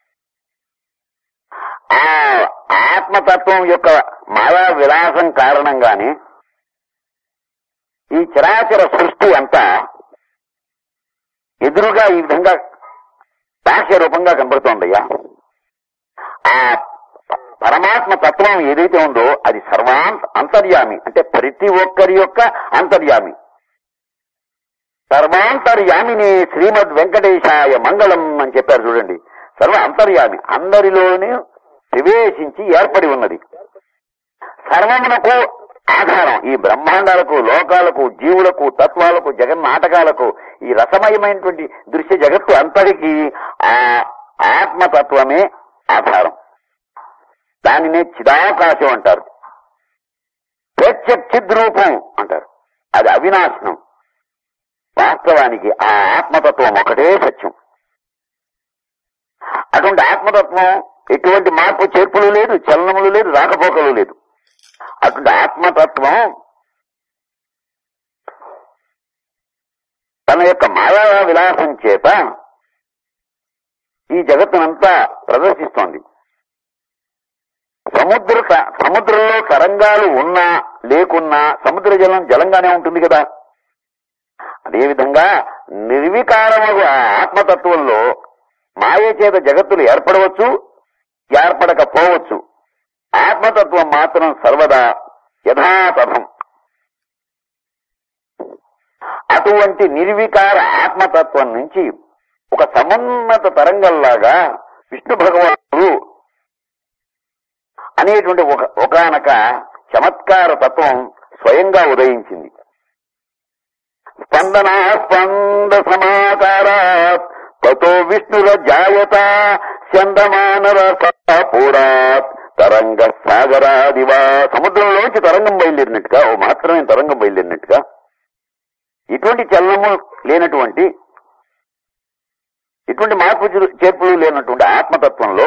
Speaker 1: ఆ ఆత్మతత్వం యొక్క మాయా విలాసం కారణంగానే ఈ చరాచర సృష్టి అంతా ఎదురుగా ఈ విధంగా బాహ్య రూపంగా కనబడుతోందయ్యా ఆ పరమాత్మ తత్వం ఏదైతే ఉందో అది సర్వాంత అంతర్యామి అంటే ప్రతి ఒక్కరి యొక్క అంతర్యామి సర్వాంతర్యామిని శ్రీమద్ వెంకటేశాయ మంగళం అని చెప్పారు చూడండి సర్వ అంతర్యామి అందరిలోనే ప్రవేశించి ఏర్పడి ఉన్నది సర్వమునకు ఆధారం ఈ బ్రహ్మాండాలకు లోకాలకు జీవులకు తత్వాలకు జగన్నాటకాలకు ఈ రసమయమైనటువంటి దృశ్య జగత్తు అంతటికి ఆ ఆత్మతత్వమే ఆధారం దానినే చిదాకాశం అంటారు ప్రత్యక్షిద్రూపం అంటారు అది అవినాశనం వాస్తవానికి ఆ ఆత్మతత్వం ఒకటే సత్యం అటువంటి ఆత్మతత్వం ఎటువంటి మార్పు చేర్పులు లేదు చలనములు లేదు రాకపోకలు లేదు అటువంటి ఆత్మతత్వం తన యొక్క మాయా విలాసం చేత ఈ జగత్తునంతా ప్రదర్శిస్తోంది సముద్ర సముద్రంలో తరంగాలు ఉన్నా లేకున్నా సముద్ర జలం జలంగానే ఉంటుంది కదా అదేవిధంగా నిర్వికారము ఆ ఆత్మతత్వంలో మాయ చేత జగత్తులు ఏర్పడవచ్చు ఏర్పడకపోవచ్చు ఆత్మతత్వం మాత్రం సర్వదా యథాతథం అటువంటి నిర్వికార ఆత్మతత్వం నుంచి ఒక సమున్నత తరంగంలాగా విష్ణు భగవానుడు అనేటువంటి ఒక ఒకనొక చమత్కార తత్వం స్వయంగా ఉదయించింది స్పందనా స్పంద సమాకారాత్ తతో విష్ణుర జాయత చందమానర పూరాత్ తరంగ సాగరాదివా సముద్రంలోంచి తరంగం బయలుదేరినట్టుగా ఓ మాత్రమే తరంగం బయలుదేరినట్టుగా ఇటువంటి చలనము లేనటువంటి ఇటువంటి మార్పు చే- చేర్పులు లేనటువంటి ఆత్మతత్వంలో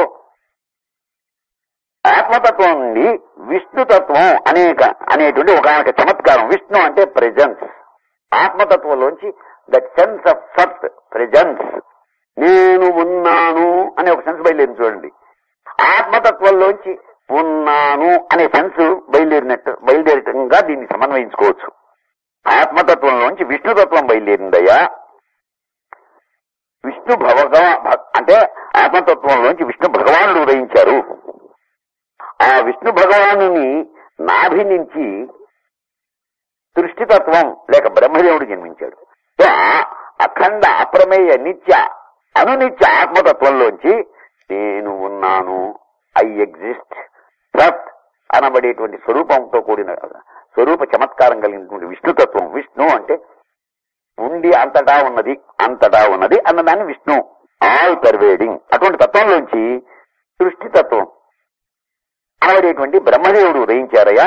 Speaker 1: ఆత్మతత్వం నుండి విష్ణుతత్వం అనేక అనేటువంటి ఒక చమత్కారం విష్ణు అంటే ప్రెజెన్స్ ఆత్మతత్వంలోంచి దట్ సెన్స్ ఆఫ్ సత్ ప్రెజెన్స్ నేను ఉన్నాను అనే ఒక సెన్స్ బయలుదేరి చూడండి ఆత్మతత్వంలోంచి ఉన్నాను అనే సెన్స్ బయలుదేరినట్టు బయలుదేరటంగా దీన్ని సమన్వయించుకోవచ్చు ఆత్మతత్వంలోంచి విష్ణుతత్వం బయలుదేరిందయ్యా విష్ణు భగవా భ- అంటే ఆత్మతత్వంలోంచి విష్ణు భగవానుడు ఉదయించారు ఆ విష్ణు భగవానుని నాభి నుంచి సృష్టితత్వం లేక బ్రహ్మదేవుడు జన్మించాడు సో ఆ అఖండ అప్రమేయ నిత్య అనునిత్య ఆత్మతత్వంలోంచి నేను ఉన్నాను ఐ ఎగ్జిస్ట్ సత్ అనబడేటువంటి స్వరూపంతో కూడిన స్వరూప చమత్కారం కలిగినటువంటి విష్ణుతత్వం విష్ణు అంటే ఉండి అంతటా ఉన్నది అంతటా ఉన్నది అన్నదాన్ని విష్ణు ఆల్ పర్వేడింగ్ అటువంటి తత్వంలోంచి సృష్టి తత్వం ఆవిడేటువంటి బ్రహ్మదేవుడు ఉదయించారయ్యా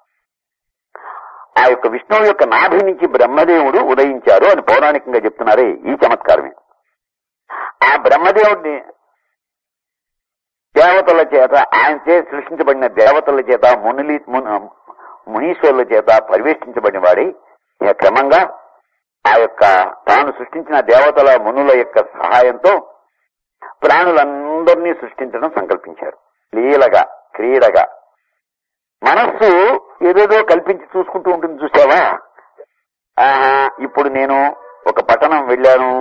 Speaker 1: ఆ యొక్క విష్ణువు యొక్క నాభి నుంచి బ్రహ్మదేవుడు ఉదయించారు అని పౌరాణికంగా చెప్తున్నారే ఈ చమత్కారమే ఆ బ్రహ్మదేవుడిని దేవతల చేత ఆయన చే సృష్టించబడిన దేవతల చేత మునులి మును- మునీశ్వరుల చేత పరివేష్టించబడిన వాడి ఇక క్రమంగా ఆ యొక్క తాను సృష్టించిన దేవతల మునుల యొక్క సహాయంతో ప్రాణులందరినీ సృష్టించడం సంకల్పించారు లీలగా క్రీడగా మనస్సు ఏదేదో కల్పించి చూసుకుంటూ ఉంటుంది చూసావా ఆహా ఇప్పుడు నేను ఒక పట్టణం వెళ్ళాను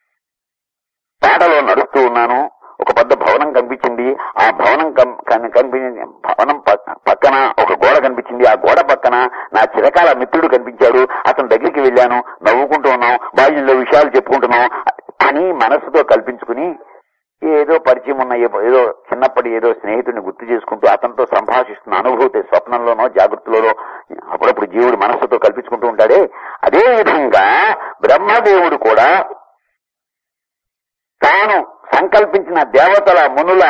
Speaker 1: పాటలో నడుస్తూ ఉన్నాను ఒక పెద్ద భవనం కనిపించింది ఆ భవనం కం- కన్- కనిపించింది భవనం పక్- పక్కన ఒక గోడ కనిపించింది ఆ గోడ పక్కన నా చిరకాల మిత్రుడు కనిపించాడు అతని దగ్గరికి వెళ్ళాను నవ్వుకుంటూ ఉన్నాం బాల్యంలో విషయాలు చెప్పుకుంటున్నాం అని మనస్సుతో కల్పించుకుని ఏదో పరిచయం ఉన్న ఏ- ఏదో చిన్నప్పటి ఏదో స్నేహితుడిని గుర్తు చేసుకుంటూ అతనితో సంభాషిస్తున్న అనుభూతి స్వప్నంలోనో జాగ్రత్తలోనో అప్పుడప్పుడు జీవుడు మనస్సుతో కల్పించుకుంటూ ఉంటాడే అదే విధంగా బ్రహ్మదేవుడు కూడా తాను సంకల్పించిన దేవతల మునుల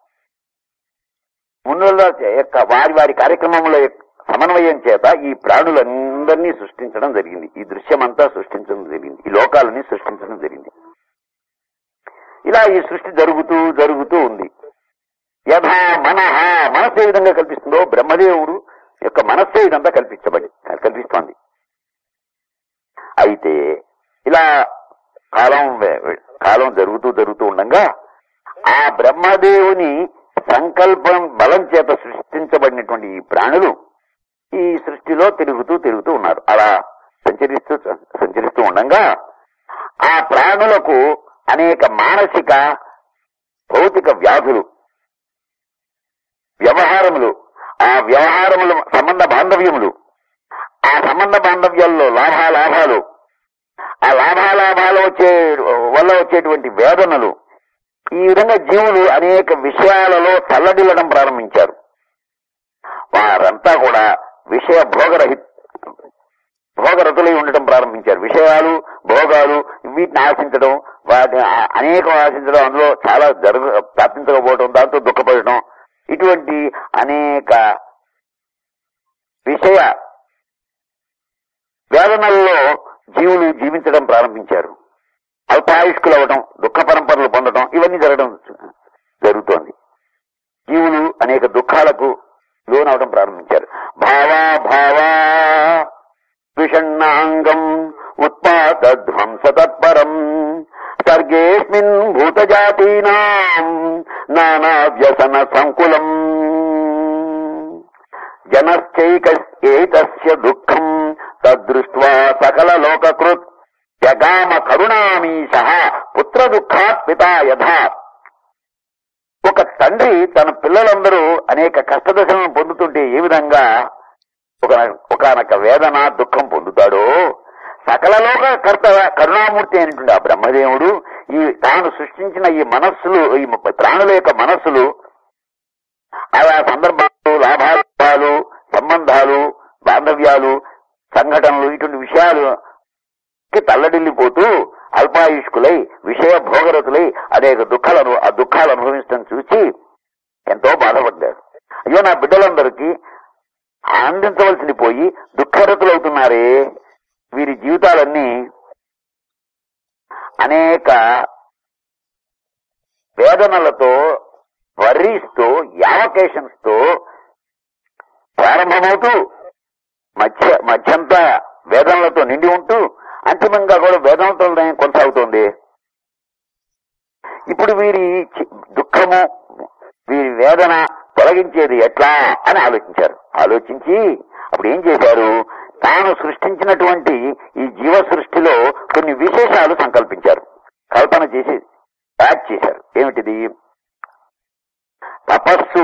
Speaker 1: మునుల యొక్క వారి వారి కార్యక్రమముల యొక్క సమన్వయం చేత ఈ ప్రాణులందరినీ సృష్టించడం జరిగింది ఈ దృశ్యమంతా సృష్టించడం జరిగింది ఈ లోకాలని సృష్టించడం జరిగింది ఇలా ఈ సృష్టి జరుగుతూ జరుగుతూ ఉంది యథా మనహ మనస్సు ఏ విధంగా కల్పిస్తుందో బ్రహ్మదేవుడు యొక్క మనస్సే ఇదంతా కల్పించబడి కల్పిస్తోంది అయితే ఇలా కాలం వే- వే- కాలం జరుగుతూ జరుగుతూ ఉండగా ఆ బ్రహ్మదేవుని సంకల్పం బలం చేత సృష్టించబడినటువంటి ఈ ప్రాణులు ఈ సృష్టిలో తిరుగుతూ తిరుగుతూ ఉన్నారు అలా సంచరిస్తూ సంచరిస్తూ ఉండగా ఆ ప్రాణులకు అనేక మానసిక భౌతిక వ్యాధులు వ్యవహారములు ఆ వ్యవహారముల సంబంధ బాంధవ్యములు ఆ సంబంధ బాంధవ్యాల్లో లాభాలాభాలు ఆ లాభాలాభాలు వచ్చే వల్ల వచ్చేటువంటి వేదనలు ఈ విధంగా జీవులు అనేక విషయాలలో తల్లడిల్లడం ప్రారంభించారు వారంతా కూడా విషయ భోగరహి భోగరతులై ఉండటం ప్రారంభించారు విషయాలు భోగాలు వీటిని ఆశించడం వాటి ఆ- అనేకం ఆశించడం అందులో చాలా జరుగు ప్రాప్తించకపోవడం దాంతో దుఃఖపడటం ఇటువంటి అనేక విషయ వేదనల్లో జీవులు జీవించడం ప్రారంభించారు అల్పాయుష్కులు అవ్వడం దుఃఖ పరంపరలు పొందడం ఇవన్నీ జరగడం జరుగుతోంది జీవులు అనేక దుఃఖాలకు లోనవడం ప్రారంభించారు భావా భావా విషణ్ణాంగం ఉత్పాత ధ్వంస తత్పరం సర్గేస్మిన్ భూతజాతీనాం నానా వ్యసన సంకులం జనశ్చైకేతస్య దుఃఖం తద్దృష్ట్వా సకల లోకకృత్ జగామ కరుణామీశ పుత్ర దుఃఖాత్ పితా యథా ఒక తండ్రి తన పిల్లలందరూ అనేక కష్టదశలను పొందుతుంటే ఏ విధంగా ఒక ఒకనొక వేదన దుఃఖం పొందుతాడో సకల లోక కర్త కరుణామూర్తి అయినటువంటి ఆ బ్రహ్మదేవుడు ఈ తాను సృష్టించిన ఈ మనస్సులు ఈ ప్రాణుల యొక్క మనస్సులు ఆయా సందర్భాలు లాభాలు సంబంధాలు బాంధవ్యాలు సంఘటనలు ఇటువంటి విషయాలు కి తల్లడిల్లిపోతూ అల్పాయుష్కులై విషయ భోగరతులై అనేక దుఃఖాలను ఆ దుఃఖాలు అనుభవించడం చూసి ఎంతో బాధపడ్డారు అయ్యో నా బిడ్డలందరికీ ఆనందించవలసింది పోయి దుఃఖరతులవుతున్నారే వీరి జీవితాలన్నీ అనేక వేదనలతో వర్రీస్తో యావకేషన్స్ తో ప్రారంభమవుతూ మధ్య మధ్యంతా వేదనలతో నిండి ఉంటూ అంతిమంగా కూడా వేదనలతోనే కొనసాగుతోంది ఇప్పుడు వీరి చి- దుఃఖము వీరి వేదన తొలగించేది ఎట్లా అని ఆలోచించారు ఆలోచించి అప్పుడు ఏం చేశారు తాను సృష్టించినటువంటి ఈ జీవ సృష్టిలో కొన్ని విశేషాలు సంకల్పించారు కల్పన చేసి ప్యాక్ చేశారు ఏమిటిది తపస్సు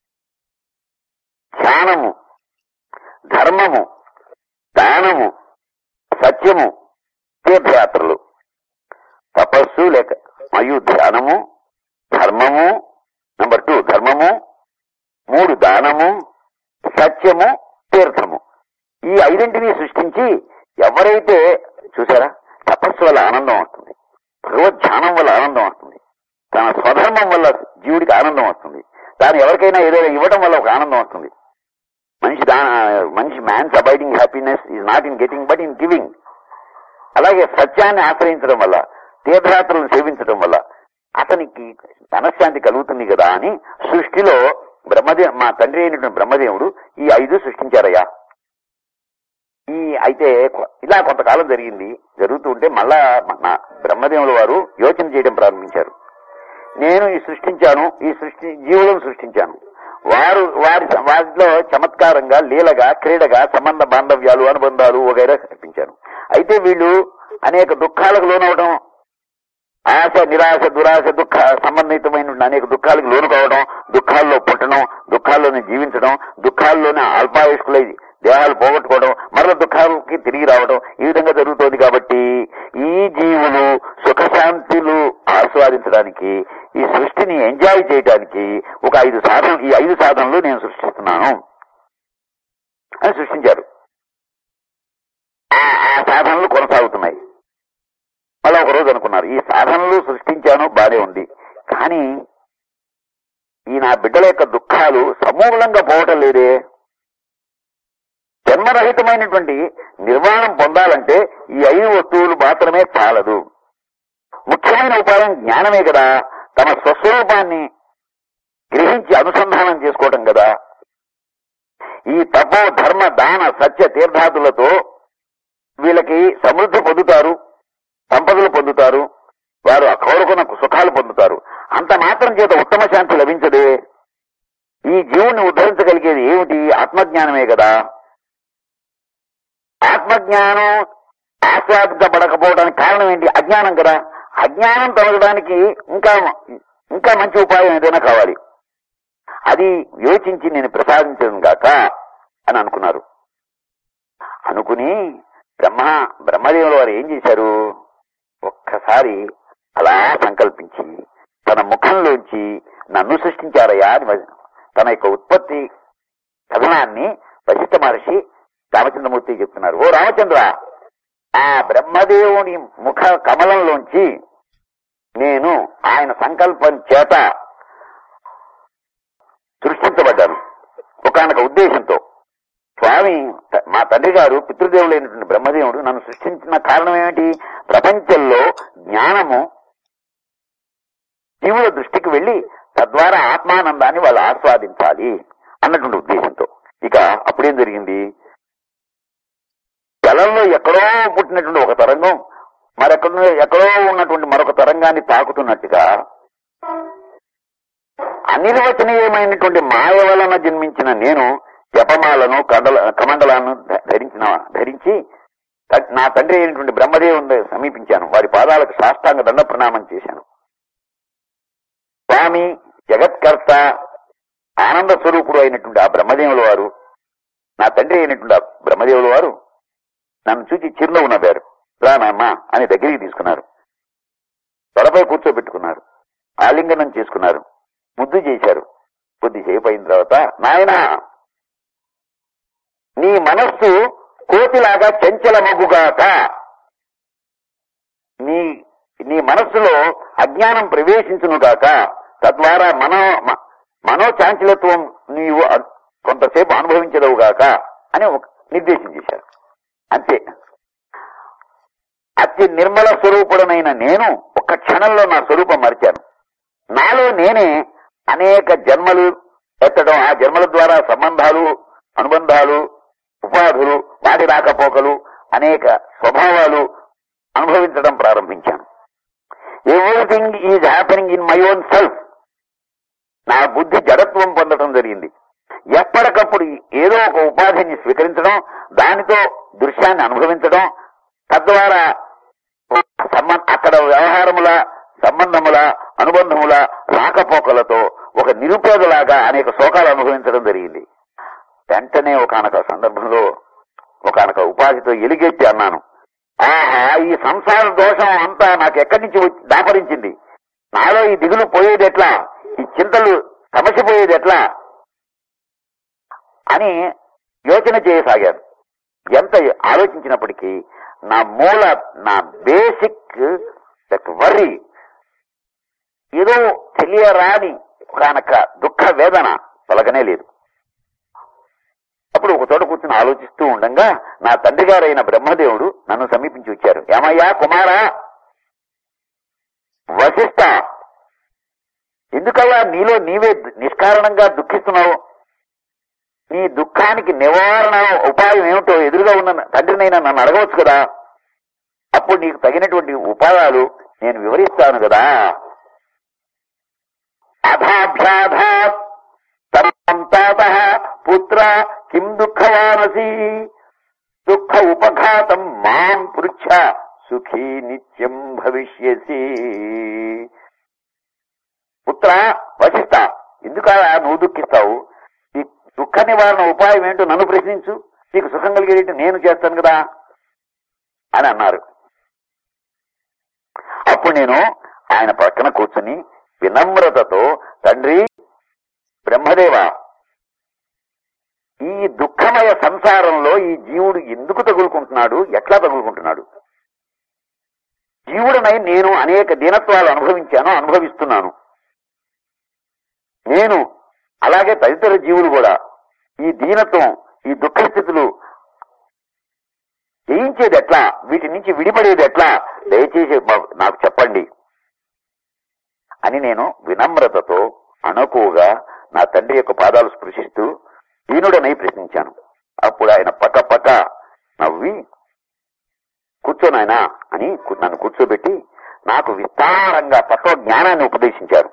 Speaker 1: ధ్యానము ధర్మము దానము సత్యము తీర్థయాత్రలు తపస్సు లేక మరియు ధ్యానము ధర్మము నంబర్ టూ ధర్మము మూడు దానము సత్యము తీర్థము ఈ ఐదింటిని సృష్టించి ఎవరైతే చూసారా తపస్సు వల్ల ఆనందం వస్తుంది భగవద్ ధ్యానం వల్ల ఆనందం వస్తుంది తన స్వధర్మం వల్ల జీవుడికి ఆనందం వస్తుంది తాను ఎవరికైనా ఏదైనా ఇవ్వడం వల్ల ఒక ఆనందం వస్తుంది మనిషి దా మనిషి man's abiding happiness is not in getting but in giving అలాగే సత్యాన్ని ఆశ్రయించడం వల్ల తీర్థయాత్రలను సేవించడం వల్ల అతనికి మనశ్శాంతి కలుగుతుంది కదా అని సృష్టిలో బ్రహ్మదే మా తండ్రి అయినటువంటి బ్రహ్మదేవుడు ఈ ఐదు సృష్టించారయ్యా ఈ అయితే కొ- ఇలా కొంతకాలం జరిగింది జరుగుతూ ఉంటే మళ్ళా మన బ్రహ్మదేవుల వారు యోచన చేయడం ప్రారంభించారు నేను ఈ సృష్టించాను ఈ సృష్టి జీవులను సృష్టించాను వారు వారి వారిలో చమత్కారంగా లీలగా క్రీడగా సంబంధ బాంధవ్యాలు అనుబంధాలు వగైరా కల్పించాను అయితే వీళ్ళు అనేక దుఃఖాలకు లోనవడం ఆశ నిరాశ దురాశ దుఃఖ సంబంధితమైన అనేక దుఃఖాలకు లోను కావడం దుఃఖాల్లో పుట్టడం దుఃఖాల్లోనే జీవించడం దుఃఖాల్లోనే అల్పాయుష్కులై దేహాలు పోగొట్టుకోవడం మరల దుఃఖాలకి తిరిగి రావడం ఈ విధంగా జరుగుతోంది కాబట్టి ఈ జీవులు సుఖశాంతులు ఆస్వాదించడానికి ఈ సృష్టిని ఎంజాయ్ చేయడానికి ఒక ఐదు సాధన ఈ ఐదు సాధనలు నేను సృష్టిస్తున్నాను అని సృష్టించారు ఆ- ఆ సాధనలు కొనసాగుతున్నాయి మళ్ళీ ఒక రోజు అనుకున్నారు ఈ సాధనలు సృష్టించాను బానే ఉంది కానీ ఈ నా బిడ్డల యొక్క దుఃఖాలు సమూలంగా పోవటం లేదే జన్మరహితమైనటువంటి నిర్వాణం పొందాలంటే ఈ ఐదు వస్తువులు మాత్రమే చాలదు ముఖ్యమైన ఉపాయం జ్ఞానమే కదా తమ స్వస్వరూపాన్ని గ్రహించి అనుసంధానం చేసుకోవటం కదా ఈ తపో ధర్మ దాన సత్య తీర్థాదులతో వీళ్ళకి సమృద్ధి పొందుతారు సంపదలు పొందుతారు వారు కోరుకున్న సుఖాలు పొందుతారు అంత మాత్రం చేత ఉత్తమ శాంతి లభించదే ఈ జీవుణ్ణి ఉద్ధరించగలిగేది ఏమిటి ఆత్మజ్ఞానమే కదా ఆత్మజ్ఞానం ఆస్వాదించబడకపోవడానికి కారణం ఏంటి అజ్ఞానం కదా అజ్ఞానం తొలగడానికి ఇంకా ఇంకా మంచి ఉపాయం ఏదైనా కావాలి అది యోచించి నేను ప్రసాదించను గాక అని అనుకున్నారు అనుకుని బ్రహ్మ బ్రహ్మదేవుల వారు ఏం చేశారు ఒక్కసారి అలా సంకల్పించి తన ముఖంలోంచి నన్ను సృష్టించారయ్యా అని వ- తన యొక్క ఉత్పత్తి కథనాన్ని వశిష్ఠ మహర్షి రామచంద్రమూర్తి చెప్తున్నారు ఓ రామచంద్ర ఆ బ్రహ్మదేవుని ముఖ కమలంలోంచి నేను ఆయన సంకల్పం చేత సృష్టించబడ్డాను ఒకనొక ఉద్దేశంతో స్వామి త- మా తండ్రి గారు పితృదేవులైనటువంటి బ్రహ్మదేవుడు నన్ను సృష్టించిన కారణం ఏమిటి ప్రపంచంలో జ్ఞానము జీవుల దృష్టికి వెళ్లి తద్వారా ఆత్మానందాన్ని వాళ్ళు ఆస్వాదించాలి అన్నటువంటి ఉద్దేశంతో ఇక అప్పుడేం జరిగింది జలంలో ఎక్కడో పుట్టినటువంటి ఒక తరంగం మరెక్కడో ఎక్కడో ఉన్నటువంటి మరొక తరంగాన్ని తాకుతున్నట్టుగా అనిర్వచనీయమైనటువంటి మాయ వలన జన్మించిన నేను జపమాలను కండల కమండలాలను ధ- ధరించిన ధరించి త- నా తండ్రి అయినటువంటి బ్రహ్మదేవుని సమీపించాను వారి పాదాలకు సాష్టాంగ దండ ప్రణామం చేశాను స్వామి జగత్కర్త ఆనంద స్వరూపుడు అయినటువంటి ఆ బ్రహ్మదేవుల వారు నా తండ్రి అయినటువంటి ఆ బ్రహ్మదేవుల వారు నన్ను చూచి చిరునవ్వు నవ్వారు రా నాన్న అని దగ్గరికి తీసుకున్నారు తలపై కూర్చోబెట్టుకున్నారు ఆలింగనం చేసుకున్నారు ముద్దు చేశారు కొద్దిసేపు అయిన తర్వాత నాయనా నీ మనస్సు కోతిలాగా చంచలమగుగాక నీ నీ మనస్సులో అజ్ఞానం ప్రవేశించునుగాక తద్వారా మనో మ- మనోచాంచలత్వం నీవు అ- కొంతసేపు అనుభవించదవుగాక అని ఒక నిర్దేశం చేశారు అంతే అతి నిర్మల స్వరూపుడనైన నేను ఒక్క క్షణంలో నా స్వరూపం మరిచాను నాలో నేనే అనేక జన్మలు ఎత్తడం ఆ జన్మల ద్వారా సంబంధాలు అనుబంధాలు ఉపాధులు వాటి రాకపోకలు అనేక స్వభావాలు అనుభవించడం ప్రారంభించాను everything is happening in my own self నా బుద్ధి జడత్వం పొందడం జరిగింది ఎప్పటికప్పుడు ఏదో ఒక ఉపాధిని స్వీకరించడం దానితో దృశ్యాన్ని అనుభవించడం తద్వారా సంబంధ అక్కడ వ్యవహారముల సంబంధముల అనుబంధముల రాకపోకలతో ఒక నిరుపేదలాగా అనేక శోకాలు అనుభవించడం జరిగింది వెంటనే ఒకనొక సందర్భంలో ఒకనొక ఉపాధితో ఎలిగెత్తి అన్నాను ఆహా ఈ సంసార దోషం అంతా నాకు ఎక్కడి నుంచి వచ్చి దాపరించింది నాలో ఈ దిగులు పోయేది ఎట్లా ఈ చింతలు సమస్య పోయేది ఎట్లా అని యోచన చేయసాగాను ఎంత ఆలోచించినప్పటికీ నా మూల నా బేసిక్ వర్రీ ఏదో తెలియరాని ఒకనొక దుఃఖ వేదన తొలగనే లేదు అప్పుడు ఒక చోట కూర్చుని ఆలోచిస్తూ ఉండగా నా తండ్రి గారైన బ్రహ్మదేవుడు నన్ను సమీపించి వచ్చారు ఏమయ్యా కుమారా వశిష్ట ఎందుకయ్యా నీలో నీవే నిష్కారణంగా దుఃఖిస్తున్నావు నీ దుఃఖానికి నివారణ ఉపాయం ఏమిటో ఎదురుగా ఉన్న తండ్రినైనా నన్ను అడగవచ్చు కదా అప్పుడు నీకు తగినటువంటి ఉపాయాలు నేను వివరిస్తాను కదా అధాభ్యాధాత్ తాత పుత్ర కిం దుఃఖవానసి దుఃఖ ఉపఘాతం మాం పృచ్ఛ సుఖీ నిత్యం భవిష్యసి పుత్ర వశిష్ట ఎందుకలా నువ్వు దుఃఖిస్తావు ఈ దుఃఖ నివారణ ఉపాయం ఏంటో నన్ను ప్రశ్నించు నీకు సుఖం కలిగేటి నేను చేస్తాను కదా అని అన్నారు అప్పుడు నేను ఆయన పక్కన కూర్చుని వినమ్రతతో తండ్రి బ్రహ్మదేవ ఈ దుఃఖమయ సంసారంలో ఈ జీవుడు ఎందుకు తగులుకుంటున్నాడు ఎట్లా తగులుకుంటున్నాడు జీవుడనై నేను అనేక దీనత్వాలు అనుభవించాను అనుభవిస్తున్నాను నేను అలాగే తదితర జీవులు కూడా ఈ దీనత్వం ఈ దుఃఖ స్థితులు జయించేది ఎట్లా వీటి నుంచి విడిపడేది ఎట్లా దయచేసి మా- నాకు చెప్పండి అని నేను వినమ్రతతో అణకువగా నా తండ్రి యొక్క పాదాలు స్పృశిస్తూ దీనుడనై ప్రశ్నించాను అప్పుడు ఆయన పక్క పక్క నవ్వి కూర్చోనాయనా అని కు- నన్ను కూర్చోబెట్టి నాకు విస్తారంగా తత్వ జ్ఞానాన్ని ఉపదేశించారు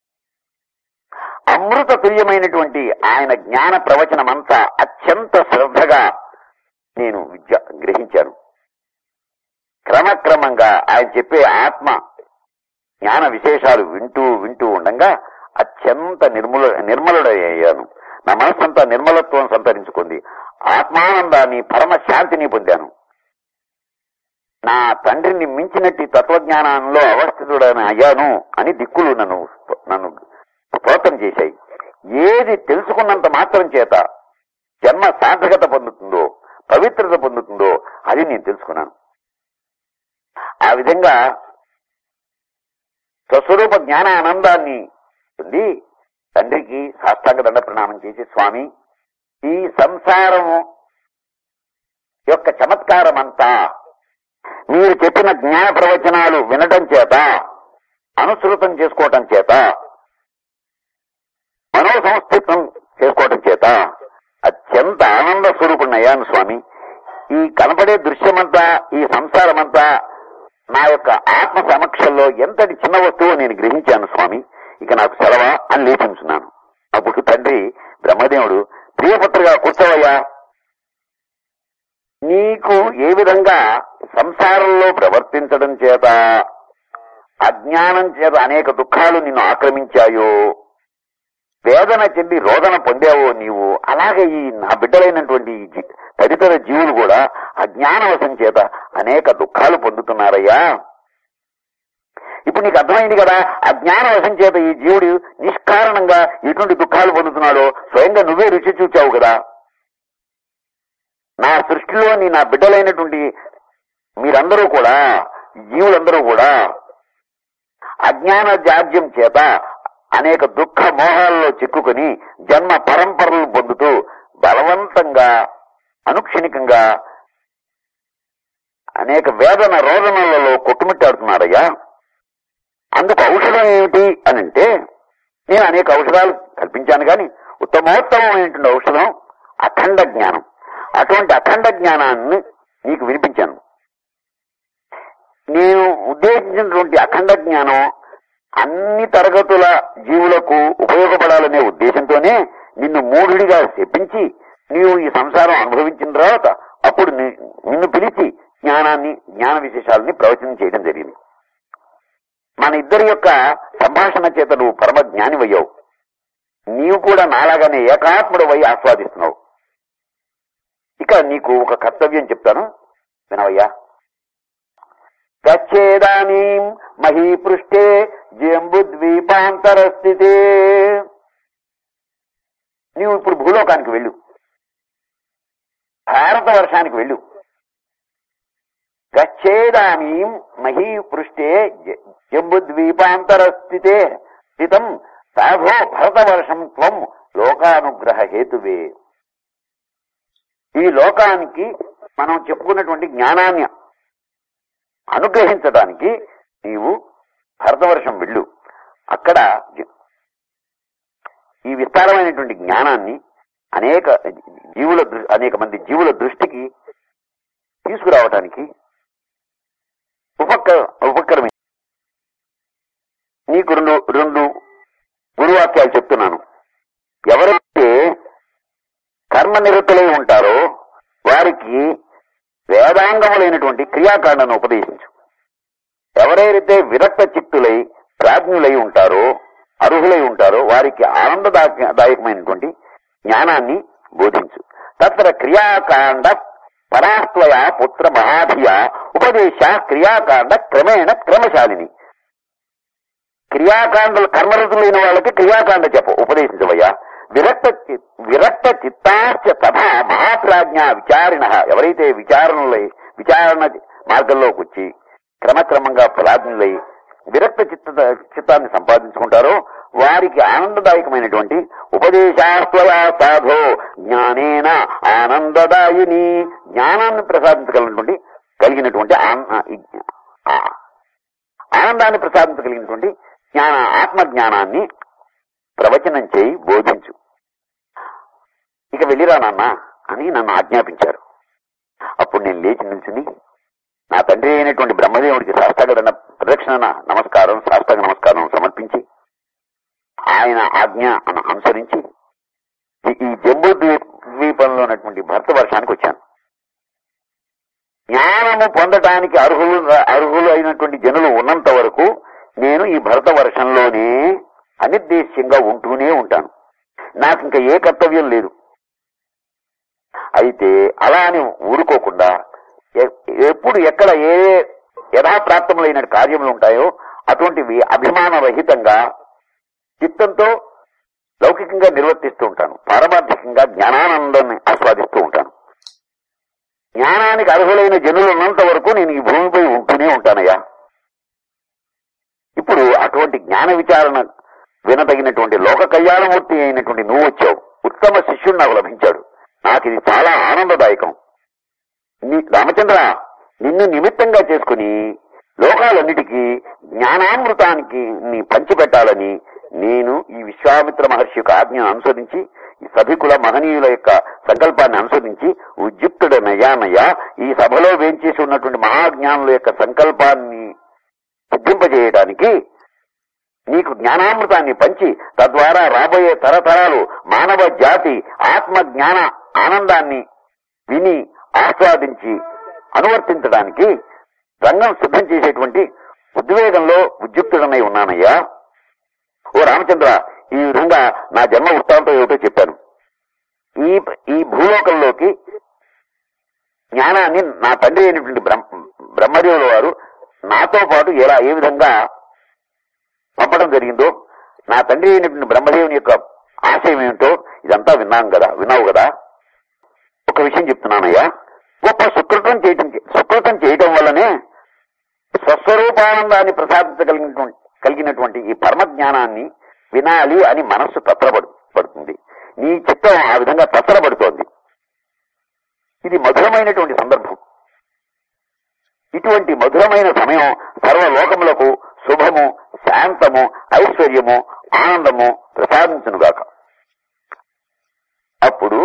Speaker 1: అమృత తుల్యమైనటువంటి ఆయన జ్ఞాన ప్రవచనమంతా అత్యంత శ్రద్ధగా నేను విద్య గ్రహించాను క్రమక్రమంగా ఆయన చెప్పే ఆత్మ జ్ఞాన విశేషాలు వింటూ వింటూ ఉండగా అత్యంత నిర్మల నిర్మలుడయ్యాను నా మనస్సంతా నిర్మలత్వం సంతరించుకుంది ఆత్మానందాన్ని పరమ శాంతిని పొందాను నా తండ్రిని మించినట్టి తత్వజ్ఞానంలో అవస్థితుడని అయ్యాను అని దిక్కులు నన్ను నన్ను స్తోత్రం చేశాయి ఏది తెలుసుకున్నంత మాత్రం చేత జన్మ సార్థకత పొందుతుందో పవిత్రత పొందుతుందో అది నేను తెలుసుకున్నాను ఆ విధంగా స్వస్వరూప జ్ఞాన ఆనందాన్ని పొంది తండ్రికి సాష్టాంగ దండ ప్రణామం చేసి స్వామి ఈ సంసారము యొక్క చమత్కారమంతా మీరు చెప్పిన జ్ఞాన ప్రవచనాలు వినటం చేత అనుసృతం చేసుకోవటం చేత మనో సంస్థితం చేసుకోవటం చేత అత్యంత ఆనంద స్వరూపుణ్ణయ్యాను స్వామి ఈ కనపడే దృశ్యమంతా ఈ సంసారమంతా నా యొక్క ఆత్మ సమక్షంలో ఎంతటి చిన్న వస్తువు నేను గ్రహించాను స్వామి ఇక నాకు సెలవా అని లేచించున్నాను అప్పుడు తండ్రి బ్రహ్మదేవుడు ప్రియపుత్రగా కూర్చోవయ్యా నీకు ఏ విధంగా సంసారంలో ప్రవర్తించడం చేత అజ్ఞానం చేత అనేక దుఃఖాలు నిన్ను ఆక్రమించాయో వేదన చెంది రోదన పొందావో నీవు అలాగే ఈ నా బిడ్డలైనటువంటి ఈ జీ- తదితర జీవులు కూడా అజ్ఞానవశం చేత అనేక దుఃఖాలు పొందుతున్నారయ్యా ఇప్పుడు నీకు అర్థమైంది కదా అజ్ఞానవశం చేత ఈ జీవుడు నిష్కారణంగా ఎటువంటి దుఃఖాలు పొందుతున్నాడో స్వయంగా నువ్వే రుచి చూచావు కదా నా సృష్టిలోని నా బిడ్డలైనటువంటి మీరందరూ కూడా జీవులందరూ కూడా అజ్ఞాన జాడ్యం చేత అనేక దుఃఖ మోహాల్లో చిక్కుకొని జన్మ పరంపరలు పొందుతూ బలవంతంగా అనుక్షణికంగా అనేక వేదన రోదనలలో కొట్టుమిట్టాడుతున్నారయ్యా అందుకు ఔషధం ఏమిటి అని అంటే నేను అనేక ఔషధాలు కల్పించాను కానీ ఉత్తమోత్తమైనటువంటి ఔషధం అఖండ జ్ఞానం అటువంటి అఖండ జ్ఞానాన్ని నీకు వినిపించాను నేను ఉద్దేశించినటువంటి అఖండ జ్ఞానం అన్ని తరగతుల జీవులకు ఉపయోగపడాలనే ఉద్దేశంతోనే నిన్ను మూఢుడిగా చెప్పించి నీవు ఈ సంసారం అనుభవించిన తర్వాత అప్పుడు ని- నిన్ను పిలిచి జ్ఞానాన్ని జ్ఞాన విశేషాలని ప్రవచనం చేయడం జరిగింది మన ఇద్దరి యొక్క సంభాషణ చేత నువ్వు పరమ జ్ఞానివయ్యావు నీవు కూడా నాలాగానే ఏకాత్ముడు వై ఆస్వాదిస్తున్నావు ఇక నీకు ఒక కర్తవ్యం చెప్తాను వినవయ్యా గచ్చేదానీ మహీపృష్ఠే జంబుద్వీపాంతరస్థితే నీవు ఇప్పుడు భూలోకానికి వెళ్ళు భారతవర్షానికి వెళ్ళు గచ్చేదానీ మహీపృష్ఠే జ- జంబుద్వీపాంతరస్థితే స్థితం సాధో భరతవర్షం త్వం లోకానుగ్రహ హేతువే ఈ లోకానికి మనం చెప్పుకున్నటువంటి జ్ఞానాన్ని అనుగ్రహించడానికి నీవు భరతవర్షం వెళ్ళు అక్కడ జ- ఈ విస్తారమైనటువంటి జ్ఞానాన్ని అనేక జీవుల దృ- అనేక మంది జీవుల దృష్టికి తీసుకురావటానికి ఉపక ఉపక్రమి నీకు రెండు రెండు గురువాక్యాలు చెప్తున్నాను ఎవరైతే కర్మ నిరతులై ఉంటారో వారికి వేదాంగములైనటువంటి క్రియాకాండను ఉపదేశించు ఎవరైతే విరక్త చిత్తులై ప్రాజ్ఞులై ఉంటారో అర్హులై ఉంటారో వారికి ఆనందదాయకమైనటువంటి జ్ఞానాన్ని బోధించు తత్ర క్రియాకాండ పరాస్త్వయ పుత్ర మహాధియ ఉపదేశ క్రియాకాండ క్రమేణ క్రమశాలిని క్రియాకాండలు కర్మరతులైన వాళ్ళకి క్రియాకాండ చెప్ప ఉపదేశించవయ్యా విరక్త చి- విరక్త చిత్తాశ్చ తథా మహాప్రాజ్ఞ విచారిణ ఎవరైతే విచారణలై విచారణ మార్గంలోకి వచ్చి క్రమక్రమంగా ప్రాజ్ఞులై విరక్త చిత్త చిత్తాన్ని సంపాదించుకుంటారో వారికి ఆనందదాయకమైనటువంటి ఉపదేశాస్త్వయా సాధో జ్ఞానేన ఆనందదాయిని జ్ఞానాన్ని ప్రసాదించగలిగినటువంటి కలిగినటువంటి ఆన్- ఆ- ఆనందాన్ని ప్రసాదించగలిగినటువంటి జ్ఞాన ఆత్మ జ్ఞానాన్ని ప్రవచనం చేయి బోధించు ఇక వెళ్ళిరా నాన్న అని నన్ను ఆజ్ఞాపించారు అప్పుడు నేను లేచి నిల్చుని నా తండ్రి అయినటువంటి బ్రహ్మదేవుడికి సాష్టాగడ ప్రదక్షిణ నమస్కారం సాష్టాంగ నమస్కారం సమర్పించి ఆయన ఆజ్ఞ అను అనుసరించి ఈ- ఈ జంబూ ద్వీ- ద్వీపంలో ఉన్నటువంటి భర్త వర్షానికి వచ్చాను జ్ఞానము పొందటానికి అర్హులు అర్హులు అయినటువంటి జనులు ఉన్నంత వరకు నేను ఈ భరత వర్షంలోనే అనిర్దేశ్యంగా ఉంటూనే ఉంటాను నాకు ఇంకా ఏ కర్తవ్యం లేదు అయితే అలా అని ఊరుకోకుండా ఎ- ఎప్పుడు ఎక్కడ ఏ యథాప్రాప్తములైన కార్యములు ఉంటాయో అటువంటివి అభిమాన రహితంగా చిత్తంతో లౌకికంగా నిర్వర్తిస్తూ ఉంటాను పారమార్థికంగా జ్ఞానానందాన్ని ఆస్వాదిస్తూ ఉంటాను జ్ఞానానికి అర్హులైన జనులు ఉన్నంత వరకు నేను ఈ భూమిపై ఉంటూనే ఉంటానయ్యా ఇప్పుడు అటువంటి జ్ఞాన విచారణ వినదగినటువంటి లోక కళ్యాణమూర్తి అయినటువంటి నువ్వు వచ్చావు ఉత్తమ శిష్యుడు నాకు లభించాడు నాకు ఇది చాలా ఆనందదాయకం నీ రామచంద్ర నిన్ను నిమిత్తంగా చేసుకుని లోకాలన్నిటికీ జ్ఞానామృతానికి నీ పంచిపెట్టాలని నేను ఈ విశ్వామిత్ర మహర్షి యొక్క ఆజ్ఞను అనుసరించి ఈ సభికుల మహనీయుల యొక్క సంకల్పాన్ని అనుసరించి ఉద్యుక్తుడనయ్యానయ్యా ఈ సభలో వేంచేసి ఉన్నటువంటి మహాజ్ఞానుల యొక్క సంకల్పాన్ని సిద్ధింపజేయడానికి నీకు జ్ఞానామృతాన్ని పంచి తద్వారా రాబోయే తరతరాలు మానవ జాతి ఆత్మ జ్ఞాన ఆనందాన్ని విని ఆస్వాదించి అనువర్తించడానికి రంగం సిద్ధం చేసేటువంటి ఉద్వేగంలో ఉద్యుక్తుడనై ఉన్నానయ్యా ఓ రామచంద్ర ఈ విధంగా నా జన్మ వృత్తాంతం ఏమిటో చెప్పాను ఈ ఈ భూలోకంలోకి జ్ఞానాన్ని నా తండ్రి అయినటువంటి బ్రహ్మ బ్రహ్మదేవుల వారు నాతో పాటు ఎలా ఏ విధంగా పంపడం జరిగిందో నా తండ్రి అయినటువంటి బ్రహ్మదేవుని యొక్క ఆశయం ఏమిటో ఇదంతా విన్నాం కదా విన్నావు కదా ఒక విషయం చెప్తున్నానయ్యా గొప్ప సుకృతం చేయటం సుకృతం చేయటం వల్లనే స్వస్వరూపానందాన్ని ప్రసాదించగలిగినటువంటి కలిగినటువంటి ఈ పరమ జ్ఞానాన్ని వినాలి అని మనస్సు తత్రపడు పడుతుంది నీ చిత్తం ఆ విధంగా తత్రపడుతోంది ఇది మధురమైనటువంటి సందర్భం ఇటువంటి మధురమైన సమయం సర్వలోకములకు శుభము శాంతము ఐశ్వర్యము ఆనందము ప్రసాదించునుగాక అప్పుడు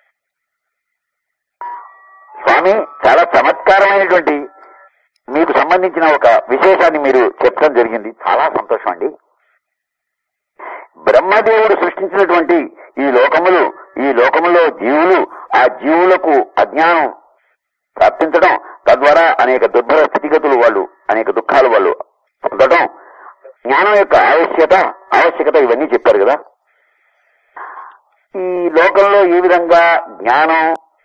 Speaker 1: స్వామి చాలా చమత్కారమైనటువంటి మీకు సంబంధించిన ఒక విశేషాన్ని మీరు చెప్పడం జరిగింది చాలా సంతోషం అండి బ్రహ్మదేవుడు సృష్టించినటువంటి ఈ లోకములు ఈ లోకములో జీవులు ఆ జీవులకు అజ్ఞానం ప్రాప్తించడం తద్వారా అనేక దుర్భర స్థితిగతులు వాళ్ళు అనేక దుఃఖాలు వాళ్ళు పొందడం జ్ఞానం యొక్క ఆవశ్యకత ఆవశ్యకత ఇవన్నీ చెప్పారు కదా ఈ లోకంలో ఏ విధంగా జ్ఞానం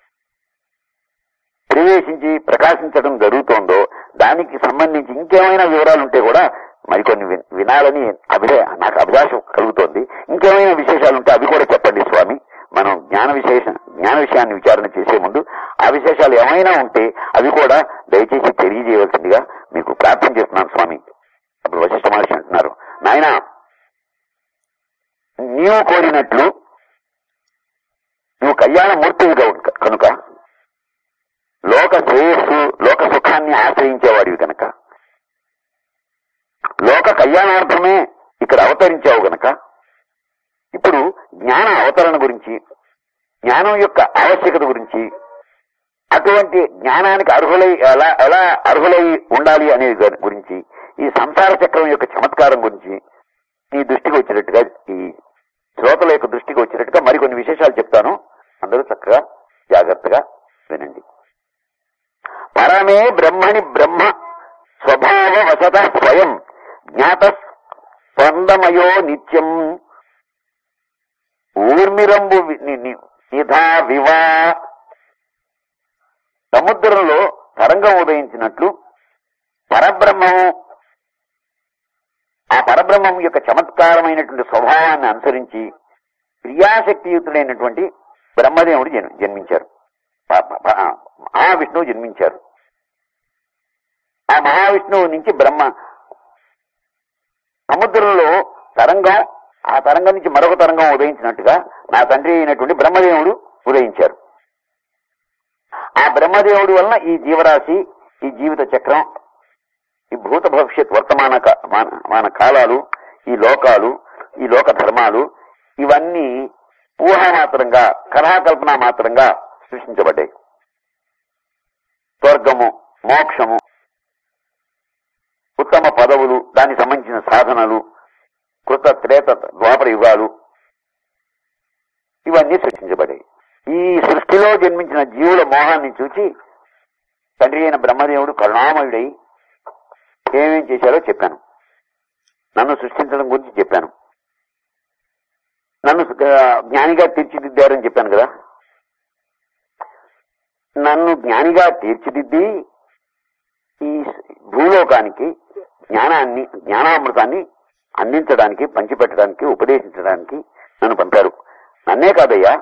Speaker 1: ప్రవేశించి ప్రకాశించడం జరుగుతోందో దానికి సంబంధించి ఇంకేమైనా వివరాలు ఉంటే కూడా మరికొన్ని విన్- వినాలని అభిలే నాకు అభిలాషం కలుగుతోంది ఇంకేమైనా విశేషాలు ఉంటే అవి కూడా చెప్పండి స్వామి మనం జ్ఞాన విశేష జ్ఞాన విషయాన్ని విచారణ చేసే ముందు ఆ విశేషాలు ఏమైనా ఉంటే అవి కూడా దయచేసి తెలియజేయవలసిందిగా మీకు ప్రార్థన చేస్తున్నాను స్వామి అప్పుడు వశిష్ఠ మహర్షి అంటున్నారు నాయన నీవు కోరినట్లు నువ్వు కళ్యాణ మూర్తివి కనుక- కనుక లోక శ్రేయస్సు లోక సుఖాన్ని ఆశ్రయించేవాడివి కనుక లోక కళ్యాణార్థమే ఇక్కడ అవతరించావు గనక ఇప్పుడు జ్ఞాన అవతరణ గురించి జ్ఞానం యొక్క ఆవశ్యకత గురించి అటువంటి జ్ఞానానికి అర్హులై ఎలా ఎలా అర్హులై ఉండాలి అనే దాని గురించి ఈ సంసార చక్రం యొక్క చమత్కారం గురించి నీ దృష్టికి వచ్చినట్టుగా ఈ శ్రోతల యొక్క దృష్టికి వచ్చినట్టుగా మరికొన్ని విశేషాలు చెప్తాను అందరూ చక్కగా జాగ్రత్తగా వినండి పరమే బ్రహ్మణి బ్రహ్మ స్వభావ వశత స్వయం జ్ఞాత స్పందమయో నిత్యం ఊర్మిరంబు వి- ని- ని- నిధా వివా సముద్రంలో తరంగం ఉదయించినట్లు పరబ్రహ్మము ఆ పరబ్రహ్మం యొక్క చమత్కారమైనటువంటి స్వభావాన్ని అనుసరించి క్రియాశక్తియుతుడైనటువంటి బ్రహ్మదేవుడు జన్- జన్మించారు ప- ప- ప- మహావిష్ణువు జన్మించారు ఆ మహావిష్ణువు నుంచి బ్రహ్మ సముద్రంలో తరంగం ఆ తరంగం నుంచి మరొక తరంగం ఉదయించినట్టుగా నా తండ్రి అయినటువంటి బ్రహ్మదేవుడు ఉదయించారు ఆ బ్రహ్మదేవుడి వలన ఈ జీవరాశి ఈ జీవిత చక్రం ఈ భూత భవిష్యత్ వర్తమాన కా- మాన- మాన కాలాలు ఈ లోకాలు ఈ లోక ధర్మాలు ఇవన్నీ ఊహామాత్రంగా కళాకల్పన మాత్రంగా సృష్టించబడ్డాయి స్వర్గము మోక్షము ఉత్తమ పదవులు దానికి సంబంధించిన సాధనలు కృత త్రేత ద్వాపర యుగాలు ఇవన్నీ సృష్టించబడ్డాయి ఈ సృష్టిలో జన్మించిన జీవుల మోహాన్ని చూచి తండ్రి అయిన బ్రహ్మదేవుడు కరుణామయుడై ఏమేం చేశారో చెప్పాను నన్ను సృష్టించడం గురించి చెప్పాను నన్ను ఆ, జ్ఞానిగా తీర్చిదిద్దారని చెప్పాను కదా నన్ను జ్ఞానిగా తీర్చిదిద్ది ఈ భూలోకానికి జ్ఞానాన్ని జ్ఞానామృతాన్ని అందించడానికి పంచిపెట్టడానికి ఉపదేశించడానికి నన్ను పంపారు నన్నే కాదయ్యా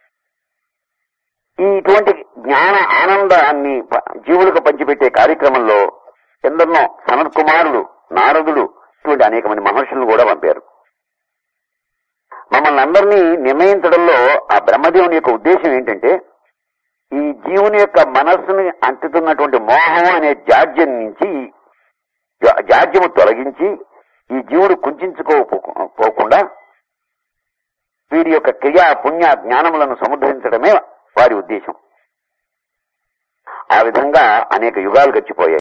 Speaker 1: ఈ ఇటువంటి జ్ఞాన ఆనందాన్ని ప- జీవులకు పంచిపెట్టే కార్యక్రమంలో ఎందరినో సనత్ కుమారుడు నారదుడు ఇటువంటి అనేక మంది మహర్షులను కూడా పంపారు మమ్మల్ని అందరినీ నిర్ణయించడంలో ఆ బ్రహ్మదేవుని యొక్క ఉద్దేశం ఏంటంటే ఈ జీవుని యొక్క మనస్సుని అంటుతున్నటువంటి మోహం అనే జాడ్యం నుంచి జా- జాడ్యము తొలగించి ఈ జీవుడు కుంచుకోపోకుండా వీరి యొక్క క్రియా పుణ్య జ్ఞానములను సముద్రించడమే వారి ఉద్దేశం ఆ విధంగా అనేక యుగాలు గడిచిపోయాయి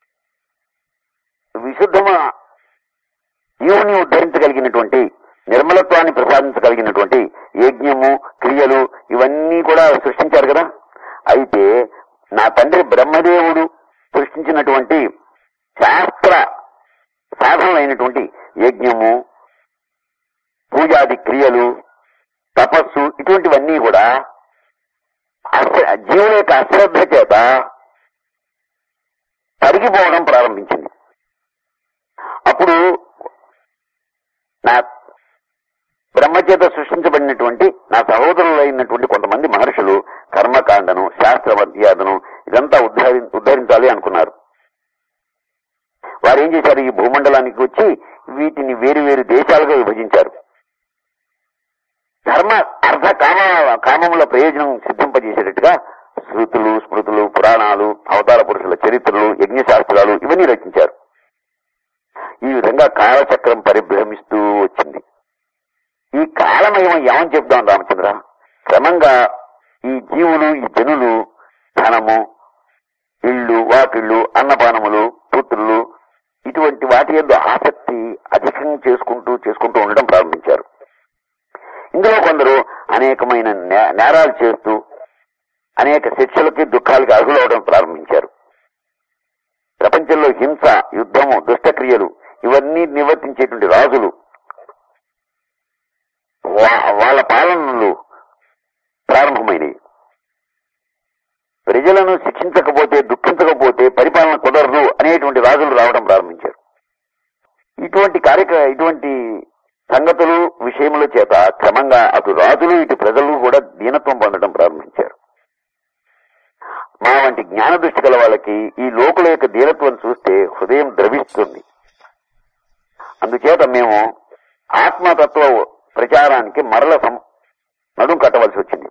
Speaker 1: విశుద్ధము జీవుని ఉద్ధరించగలిగినటువంటి నిర్మలత్వాన్ని ప్రసాదించగలిగినటువంటి యజ్ఞము క్రియలు ఇవన్నీ కూడా సృష్టించారు కదా అయితే నా తండ్రి బ్రహ్మదేవుడు సృష్టించినటువంటి శాస్త్ర సాధనలైనటువంటి యజ్ఞము పూజాది క్రియలు తపస్సు ఇటువంటివన్నీ కూడా అశ్ర- జీవుల యొక్క అశ్రద్ధ చేత తరిగిపోవడం ప్రారంభించింది అప్పుడు నా బ్రహ్మచేత సృష్టించబడినటువంటి నా సహోదరులైనటువంటి కొంతమంది మహర్షులు కర్మకాండను శాస్త్ర మర్యాదను ఇదంతా ఉద్ధరి ఉద్ధరించాలి అనుకున్నారు వారు ఏం చేశారు ఈ భూమండలానికి వచ్చి వీటిని వేరు వేరు దేశాలుగా విభజించారు ధర్మ అర్ధ కామ కామముల ప్రయోజనం సిద్ధింపజేసేటట్టుగా శృతులు స్మృతులు పురాణాలు అవతార పురుషుల చరిత్రలు యజ్ఞశాస్త్రాలు ఇవన్నీ రచించారు ఈ విధంగా కాలచక్రం పరిభ్రమిస్తూ వచ్చింది ఈ కాలమయం ఏమని చెప్దాం రామచంద్ర క్రమంగా ఈ జీవులు ఈ జనులు ధనము ఇళ్ళు వాకిళ్ళు అన్నపానములు పుత్రులు ఇటువంటి వాటి ఎందు ఆసక్తి అధికం చేసుకుంటూ చేసుకుంటూ ఉండడం ప్రారంభించారు ఇందులో కొందరు అనేకమైన నే- నేరాలు చేస్తూ అనేక శిక్షలకి దుఃఖాలకి అర్హులవడం ప్రారంభించారు ప్రపంచంలో హింస యుద్ధము దుష్టక్రియలు ఇవన్నీ నివర్తించేటువంటి రాజులు వా- వాళ్ళ పాలనలు ప్రారంభమైనవి ప్రజలను శిక్షించకపోతే దుఃఖించకపోతే పరిపాలన కుదరదు అనేటువంటి రాజులు రావడం ప్రారంభించారు ఇటువంటి కార్యక్ర ఇటువంటి సంగతులు విషయముల చేత క్రమంగా అటు రాజులు ఇటు ప్రజలు కూడా దీనత్వం పొందడం ప్రారంభించారు మా వంటి జ్ఞాన దృష్టి గల వాళ్ళకి ఈ లోకుల యొక్క దీనత్వం చూస్తే హృదయం ద్రవిస్తుంది అందుచేత మేము ఆత్మతత్వ ప్రచారానికి మరల సం- నడుం కట్టవలసి వచ్చింది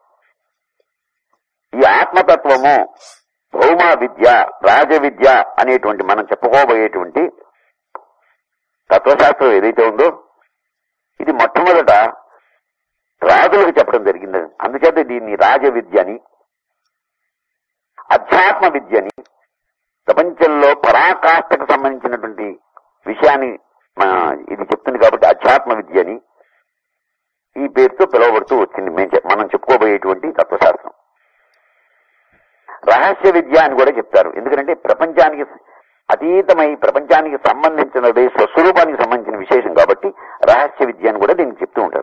Speaker 1: ఈ ఆత్మతత్వము భౌమ విద్య రాజ విద్య అనేటువంటి మనం చెప్పుకోబోయేటువంటి తత్వశాస్త్రం ఏదైతే ఉందో ఇది మొట్టమొదట రాజులకు చెప్పడం జరిగింది అందుచేత దీన్ని రాజ విద్య అని అధ్యాత్మ విద్యని ప్రపంచంలో పరాకాష్ఠకు సంబంధించినటువంటి విషయాన్ని మన ఇది చెప్తుంది కాబట్టి అధ్యాత్మ విద్యని ఈ పేరుతో పిలువబడుతూ వచ్చింది మేము చెప్- మనం చెప్పుకోబోయేటువంటి తత్వశాస్త్రం రహస్య విద్య అని కూడా చెప్తారు ఎందుకంటే ప్రపంచానికి అతీతమై ప్రపంచానికి సంబంధించినది స్వస్వరూపానికి సంబంధించిన విశేషం కాబట్టి రహస్య విద్య అని కూడా దీనికి చెప్తూ ఉంటారు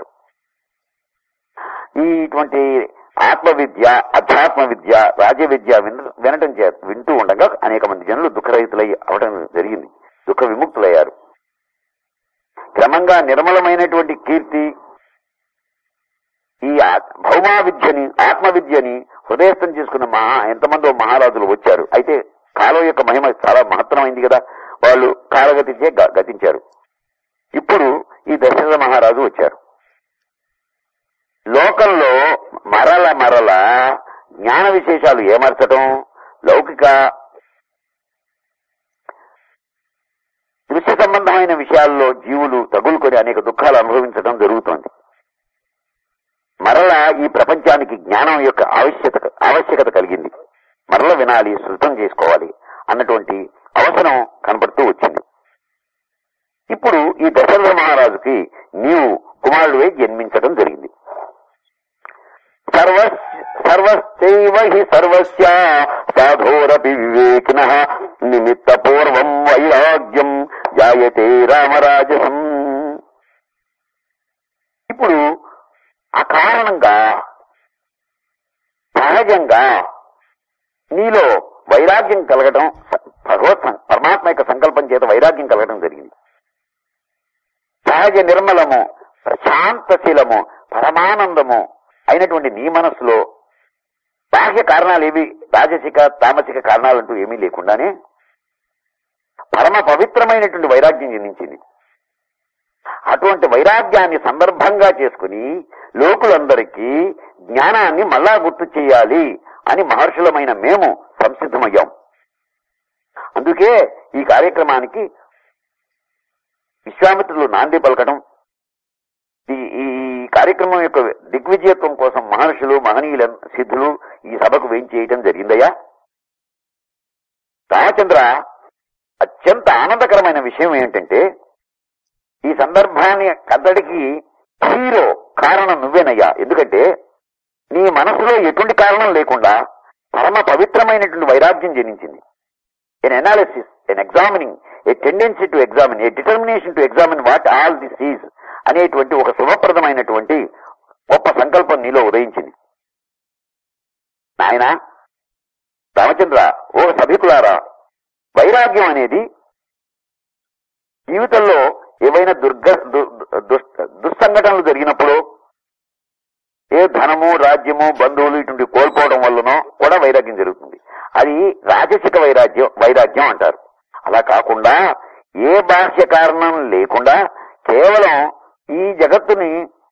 Speaker 1: ఈ ఇటువంటి ఆత్మ విద్య అధ్యాత్మ విద్య రాజ్య విద్య విన- వినటం చే వింటూ ఉండగా అనేక మంది జనులు దుఃఖరహితులై అవడం జరిగింది దుఃఖ విముక్తులయ్యారు క్రమంగా నిర్మలమైనటువంటి కీర్తి ఈ ఆ- భౌమా విద్యని ఆత్మ విద్యని హృదయస్థం చేసుకున్న మహా ఎంతమందో మహారాజులు వచ్చారు అయితే కాలం యొక్క మహిమ చాలా మహత్తరమైంది కదా వాళ్ళు కాలగతిచే గ- గతించారు ఇప్పుడు ఈ దశరథ మహారాజు వచ్చారు లోకంలో మరల మరల జ్ఞాన విశేషాలు ఏమర్చటం లౌకిక దృశ్య సంబంధమైన విషయాల్లో జీవులు తగులుకొని అనేక దుఃఖాలు అనుభవించడం జరుగుతోంది మరలా ఈ ప్రపంచానికి జ్ఞానం యొక్క ఆవశ్యకత ఆవశ్యకత కలిగింది మరల వినాలి శృతం చేసుకోవాలి అన్నటువంటి అవసరం కనపడుతూ వచ్చింది ఇప్పుడు ఈ దశరథ మహారాజుకి నీవు కుమారుడివై జన్మించడం జరిగింది సర్వ సర్వస్యైవ హి సర్వస్య సాధోరపి వివేకిన నిమిత్త పూర్వం వైరాగ్యం జాయతే రామరాజసం ఇప్పుడు అకారణంగా సహజంగా నీలో వైరాగ్యం కలగడం స- భగవత్ సం- పరమాత్మ యొక్క సంకల్పం చేత వైరాగ్యం కలగడం జరిగింది సహజ నిర్మలము ప్రశాంతశీలము పరమానందము అయినటువంటి నీ మనస్సులో బాహ్య కారణాలు ఏవి రాజసిక తామసిక కారణాలు అంటూ ఏమీ లేకుండానే పరమ పవిత్రమైనటువంటి వైరాగ్యం జన్మించింది అటువంటి వైరాగ్యాన్ని సందర్భంగా చేసుకుని లోకులందరికీ జ్ఞానాన్ని మళ్ళా గుర్తు చేయాలి అని మహర్షులమైన మేము సంసిద్ధమయ్యాం అందుకే ఈ కార్యక్రమానికి విశ్వామిత్రులు నాంది పలకడం ఈ ఈ కార్యక్రమం యొక్క దిగ్విజయత్వం కోసం మహర్షులు మహనీయుల సిద్ధులు ఈ సభకు వేయించి చేయటం జరిగిందయ్యా రామచంద్ర అత్యంత ఆనందకరమైన విషయం ఏంటంటే ఈ సందర్భాన్ని కద్దడికి హీరో కారణం నువ్వేనయ్యా ఎందుకంటే నీ మనసులో ఎటువంటి కారణం లేకుండా పరమ పవిత్రమైనటువంటి వైరాగ్యం జనించింది an analysis an examining a tendency to examine a determination to examine what all this is అనేటువంటి ఒక శుభప్రదమైనటువంటి గొప్ప సంకల్పం నీలో ఉదయించింది నాయన రామచంద్ర ఓ సభికులారా వైరాగ్యం అనేది జీవితంలో ఏవైనా దుర్గ దు- దుస్- దుస్సంఘటనలు జరిగినప్పుడు ఏ ధనము రాజ్యము బంధువులు ఇటువంటి కోల్పోవడం వల్లనో కూడా వైరాగ్యం జరుగుతుంది అది రాజసిక వైరాగ్యం వైరాగ్యం అంటారు అలా కాకుండా ఏ బాహ్య కారణం లేకుండా కేవలం ఈ జగత్తుని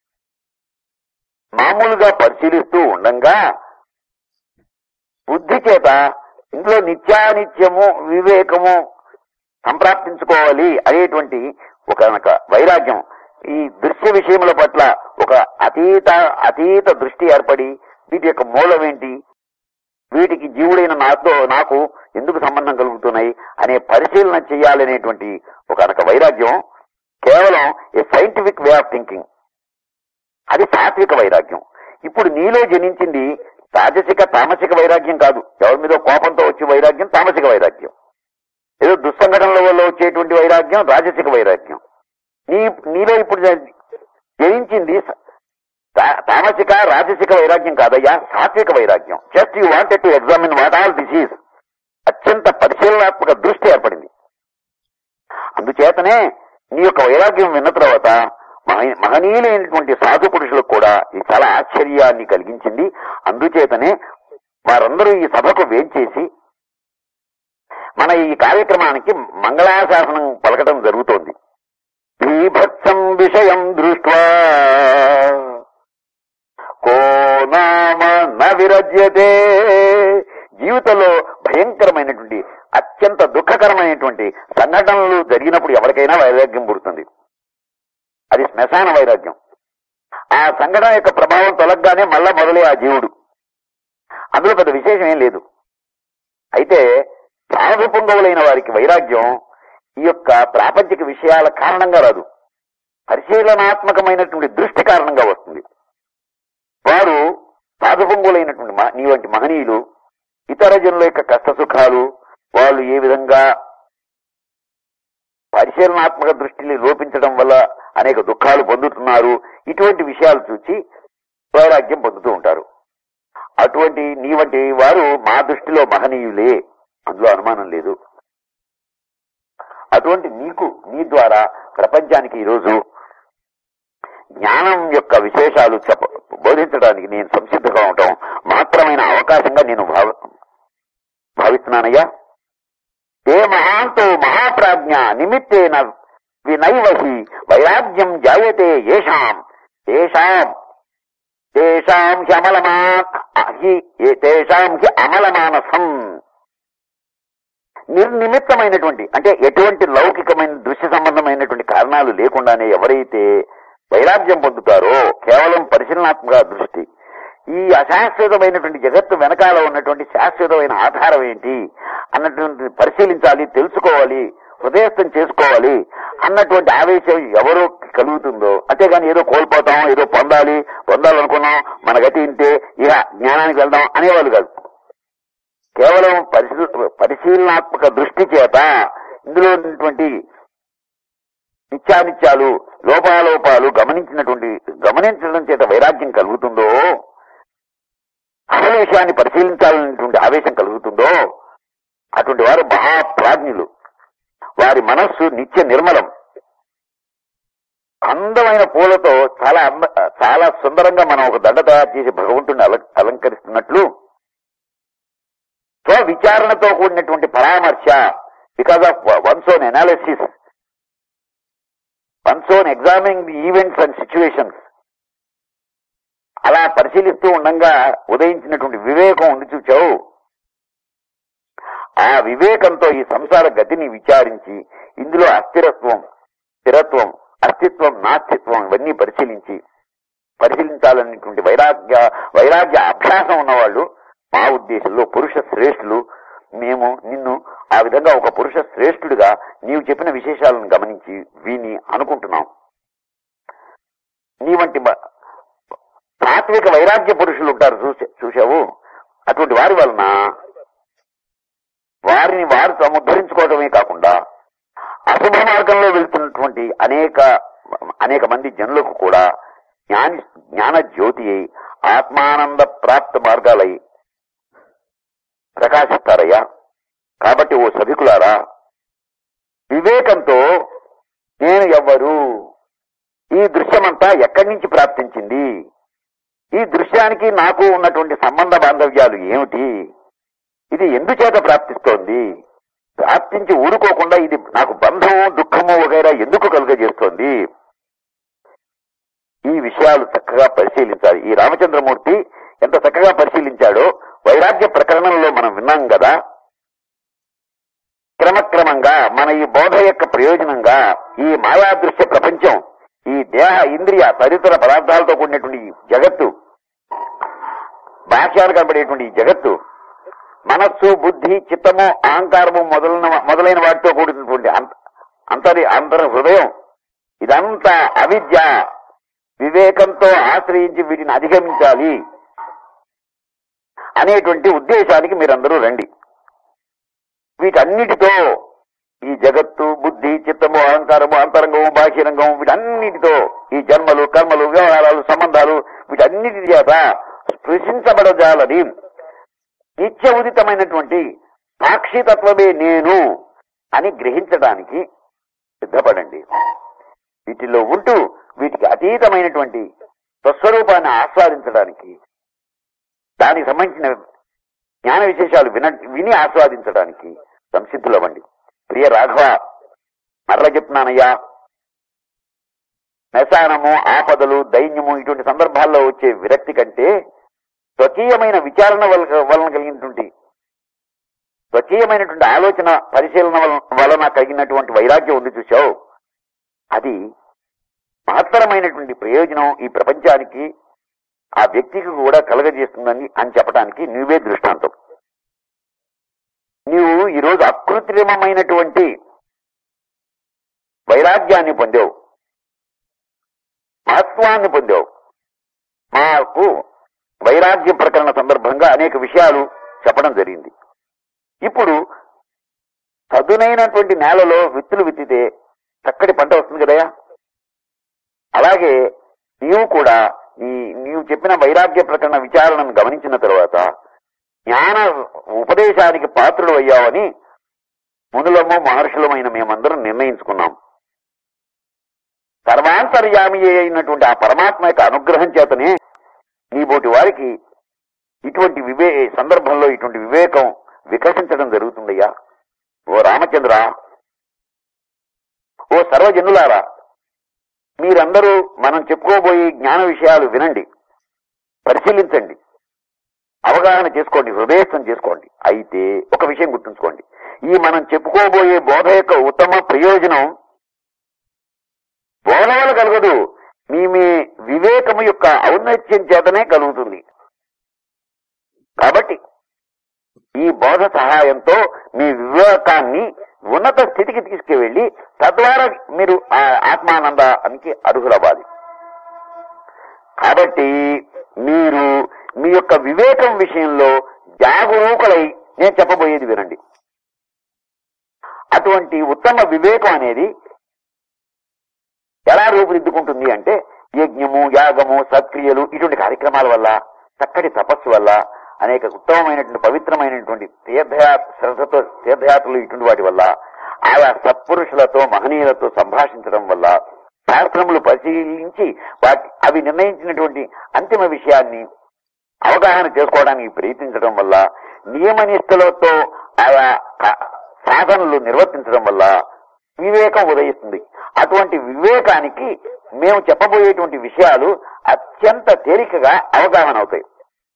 Speaker 1: మామూలుగా పరిశీలిస్తూ ఉండంగా బుద్ధి చేత ఇందులో నిత్యానిత్యము వివేకము సంప్రాప్తించుకోవాలి అనేటువంటి ఒక ఒక వైరాగ్యం ఈ దృశ్య విషయముల పట్ల ఒక అతీత అతీత దృష్టి ఏర్పడి వీటి యొక్క మూలం ఏంటి వీటికి జీవుడైన నాతో నాకు ఎందుకు సంబంధం కలుగుతున్నాయి అనే పరిశీలన చేయాలనేటువంటి ఒక అనక వైరాగ్యం కేవలం a scientific way of thinking అది సాత్విక వైరాగ్యం ఇప్పుడు నీలో జనించింది రాజసిక తామసిక వైరాగ్యం కాదు ఎవరి మీద కోపంతో వచ్చే వైరాగ్యం తామసిక వైరాగ్యం ఏదో దుస్సంఘటనల వల్ల వచ్చేటువంటి వైరాగ్యం రాజసిక వైరాగ్యం నీ నీలో ఇప్పుడు జ- జయించింది స- తా- తామసిక రాజసిక వైరాగ్యం కాదయ్యా సాత్విక వైరాగ్యం just you wanted to examine what all this is అత్యంత పరిశీలనాత్మక దృష్టి ఏర్పడింది అందుచేతనే నీ యొక్క వైరాగ్యం విన్న తర్వాత మహ- మహనీయులైనటువంటి సాధు పురుషులకు కూడా ఇది చాలా ఆశ్చర్యాన్ని కలిగించింది అందుచేతనే వారందరూ ఈ సభకు వేంచేసి మన ఈ కార్యక్రమానికి మంగళాశాసనం పలకటం జరుగుతోంది బీభత్సం విషయం దృష్ట్వా కో నామ న విరజ్యతే జీవితంలో భయంకరమైనటువంటి అత్యంత దుఃఖకరమైనటువంటి సంఘటనలు జరిగినప్పుడు ఎవరికైనా వైరాగ్యం పుడుతుంది అది శ్మశాన వైరాగ్యం ఆ సంఘటన యొక్క ప్రభావం తొలగగానే మళ్ళా మొదలే ఆ జీవుడు అందులో పెద్ద విశేషం ఏం లేదు అయితే సాధు పొంగవులైన వారికి వైరాగ్యం ఈ యొక్క ప్రాపంచిక విషయాల కారణంగా రాదు పరిశీలనాత్మకమైనటువంటి దృష్టి కారణంగా వస్తుంది వారు సాధుపొంగులైనటువంటి మ- నీ వంటి మహనీయులు ఇతర జనుల యొక్క కష్ట సుఖాలు వాళ్ళు ఏ విధంగా పరిశీలనాత్మక దృష్టిని లోపించడం వల్ల అనేక దుఃఖాలు పొందుతున్నారు ఇటువంటి విషయాలు చూచి వైరాగ్యం పొందుతూ ఉంటారు అటువంటి నీ వంటి వారు మా దృష్టిలో మహనీయులే అందులో అనుమానం లేదు అటువంటి నీకు నీ ద్వారా ప్రపంచానికి ఈరోజు జ్ఞానం యొక్క విశేషాలు చెప్ప బోధించడానికి నేను సంసిద్ధంగా ఉండటం మాత్రమైన అవకాశంగా నేను భావ భావిస్తున్నానయ్యా ఏ మహాంతో మహాప్రాజ్ఞ నిమిత్తేన వినైవహి వైరాగ్యం జాయతే ఏషాం ఏషాం తేషాం హి అమలమా హి ఏ- తేషాం హి అమలమానసం నిర్నిమిత్తమైనటువంటి అంటే ఎటువంటి లౌకికమైన దృశ్య సంబంధమైనటువంటి కారణాలు లేకుండానే ఎవరైతే వైరాగ్యం పొందుతారో కేవలం పరిశీలనాత్మక దృష్టి ఈ అశాశ్వతమైనటువంటి జగత్తు వెనకాల ఉన్నటువంటి శాశ్వతమైన ఆధారం ఏంటి అన్నటువంటి పరిశీలించాలి తెలుసుకోవాలి హృదయస్థం చేసుకోవాలి అన్నటువంటి ఆవేశం ఎవరో కలుగుతుందో అంతేగాని ఏదో కోల్పోతాం ఏదో పొందాలి పొందాలనుకున్నాం మన గతి ఇంతే ఇక జ్ఞానానికి వెళ్దాం అనేవాళ్ళు కాదు కేవలం పరిశీల పరిశీలనాత్మక దృష్టి చేత ఇందులో ఉన్నటువంటి నిత్యానిత్యాలు లోపాలోపాలు గమనించినటువంటి గమనించడం చేత వైరాగ్యం కలుగుతుందో అసలు విషయాన్ని పరిశీలించాలనేటువంటి ఆవేశం కలుగుతుందో అటువంటి వారు మహాప్రాజ్ఞులు వారి మనస్సు నిత్య నిర్మలం అందమైన పూలతో చాలా అంద చాలా సుందరంగా మనం ఒక దండ తయారు చేసి భగవంతుని అల అలంకరిస్తున్నట్లు స్వ విచారణతో కూడినటువంటి పరామర్శ because of one's own analysis one's own examining the events and situations అలా పరిశీలిస్తూ ఉండగా ఉదయించినటువంటి వివేకం ఉండి చూచావు ఆ వివేకంతో ఈ సంసార గతిని విచారించి ఇందులో అస్థిరత్వం స్థిరత్వం అస్తిత్వం నాస్తిత్వం ఇవన్నీ పరిశీలించి పరిశీలించాలనేటువంటి వైరాగ్య వైరాగ్య అభ్యాసం ఉన్నవాళ్ళు మా ఉద్దేశంలో పురుష శ్రేష్ఠులు మేము నిన్ను ఆ విధంగా ఒక పురుష శ్రేష్ఠుడిగా నీవు చెప్పిన విశేషాలను గమనించి విని అనుకుంటున్నాం నీ వంటి మ- సాత్విక వైరాగ్య పురుషులు ఉంటారు చూసే చూసావు అటువంటి వారి వలన వారిని వారు సముద్ధరించుకోవడమే కాకుండా అశుభ మార్గంలో వెళ్తున్నటువంటి అనేక అనేక మంది జనులకు కూడా జ్ఞాని జ్ఞాన జ్యోతి అయి ఆత్మానంద ప్రాప్త మార్గాలై ప్రకాశిస్తారయ్యా కాబట్టి ఓ సభికులారా వివేకంతో నేను ఎవ్వరు ఈ దృశ్యమంతా ఎక్కడి నుంచి ప్రాప్తించింది ఈ దృశ్యానికి నాకు ఉన్నటువంటి సంబంధ బాంధవ్యాలు ఏమిటి ఇది ఎందుచేత ప్రాప్తిస్తోంది ప్రాప్తించి ఊరుకోకుండా ఇది నాకు బంధము దుఃఖము వగైరా ఎందుకు కలుగజేస్తోంది ఈ విషయాలు చక్కగా పరిశీలించాలి ఈ రామచంద్రమూర్తి ఎంత చక్కగా పరిశీలించాడో వైరాగ్య ప్రకరణంలో మనం విన్నాం కదా క్రమక్రమంగా మన ఈ బోధ యొక్క ప్రయోజనంగా ఈ మాయా దృశ్య ప్రపంచం ఈ దేహ ఇంద్రియ తదితర పదార్థాలతో కూడినటువంటి ఈ జగత్తు బాహ్యాలు కనబడేటువంటి ఈ జగత్తు మనస్సు బుద్ధి చిత్తము అహంకారము మొదలైన మొదలైన వాటితో కూడినటువంటి అంత- అంతరి అంతర హృదయం ఇదంతా అవిద్య వివేకంతో ఆశ్రయించి వీటిని అధిగమించాలి అనేటువంటి ఉద్దేశానికి మీరందరూ రండి వీటన్నిటితో ఈ జగత్తు బుద్ధి చిత్తము అహంకారము అంతరంగము బాహ్యరంగము వీటన్నిటితో ఈ జన్మలు కర్మలు వ్యవహారాలు సంబంధాలు వీటన్నిటి చేత స్పృశించబడజాలని నిత్య ఉదితమైనటువంటి సాక్షితత్వమే నేను అని గ్రహించడానికి సిద్ధపడండి వీటిలో ఉంటూ వీటికి అతీతమైనటువంటి స్వస్వరూపాన్ని ఆస్వాదించడానికి దానికి సంబంధించిన జ్ఞాన విశేషాలు విన విని ఆస్వాదించడానికి సంసిద్ధులవ్వండి ప్రియ రాఘవ మరల చెప్తున్నానయ్యా వ్యసనము ఆపదలు దైన్యము ఇటువంటి సందర్భాల్లో వచ్చే విరక్తి కంటే స్వకీయమైన విచారణ వల్ల వలన కలిగినటువంటి స్వకీయమైనటువంటి ఆలోచన పరిశీలన వలన వలన కలిగినటువంటి వైరాగ్యం ఉంది చూసావు అది మహత్తరమైనటువంటి ప్రయోజనం ఈ ప్రపంచానికి ఆ వ్యక్తికి కూడా కలగజేస్తుందని అని చెప్పడానికి నువ్వే దృష్టాంతం నీవు ఈరోజు అకృత్రిమమైనటువంటి వైరాగ్యాన్ని పొందావు మహత్వాన్ని పొందావు మాకు వైరాగ్య ప్రకరణ సందర్భంగా అనేక విషయాలు చెప్పడం జరిగింది ఇప్పుడు చదునైనటువంటి నేలలో విత్తులు విత్తితే చక్కటి పంట వస్తుంది కదయా అలాగే నీవు కూడా ఈ నీవు చెప్పిన వైరాగ్య ప్రకరణ విచారణను గమనించిన తర్వాత జ్ఞాన ఉపదేశానికి పాత్రుడు అయ్యావని మునులము మహర్షులమైన మేమందరం నిర్ణయించుకున్నాం సర్వాంతర్యామి అయినటువంటి ఆ పరమాత్మ యొక్క అనుగ్రహం చేతనే నీబోటి వారికి ఇటువంటి వివే సందర్భంలో ఇటువంటి వివేకం వికసించడం జరుగుతుందయ్యా ఓ రామచంద్ర ఓ సర్వజనులారా మీరందరూ మనం చెప్పుకోబోయే జ్ఞాన విషయాలు వినండి పరిశీలించండి అవగాహన చేసుకోండి హృదయస్థం చేసుకోండి అయితే ఒక విషయం గుర్తుంచుకోండి ఈ మనం చెప్పుకోబోయే బోధ యొక్క ఉత్తమ ప్రయోజనం బోధ వల్ల కలగదు మీ మీ వివేకము యొక్క ఔన్నత్యం చేతనే కలుగుతుంది కాబట్టి ఈ బోధ సహాయంతో మీ వివేకాన్ని ఉన్నత స్థితికి తీసుకువెళ్లి తద్వారా మీరు ఆ ఆత్మానందానికి అర్హులవ్వాలి కాబట్టి మీరు మీ యొక్క వివేకం విషయంలో జాగరూకులై నేను చెప్పబోయేది వినండి అటువంటి ఉత్తమ వివేకం అనేది ఎలా రూపుదిద్దుకుంటుంది అంటే యజ్ఞము యాగము సత్క్రియలు ఇటువంటి కార్యక్రమాల వల్ల చక్కటి తపస్సు వల్ల అనేక ఉత్తమమైనటువంటి పవిత్రమైనటువంటి తీర్థయాత్ర శ్రద్ధతో తీర్థయాత్రలు ఇటువంటి వాటి వల్ల ఆయా సత్పురుషులతో మహనీయులతో సంభాషించడం వల్ల శాస్త్రములు పరిశీలించి వాటి అవి నిర్ణయించినటువంటి అంతిమ విషయాన్ని అవగాహన చేసుకోవడానికి ప్రయత్నించడం వల్ల నియమనిష్టలతో ఆయా క- సాధనలు నిర్వర్తించడం వల్ల వివేకం ఉదయిస్తుంది అటువంటి వివేకానికి మేము చెప్పబోయేటువంటి విషయాలు అత్యంత తేలికగా అవగాహన అవుతాయి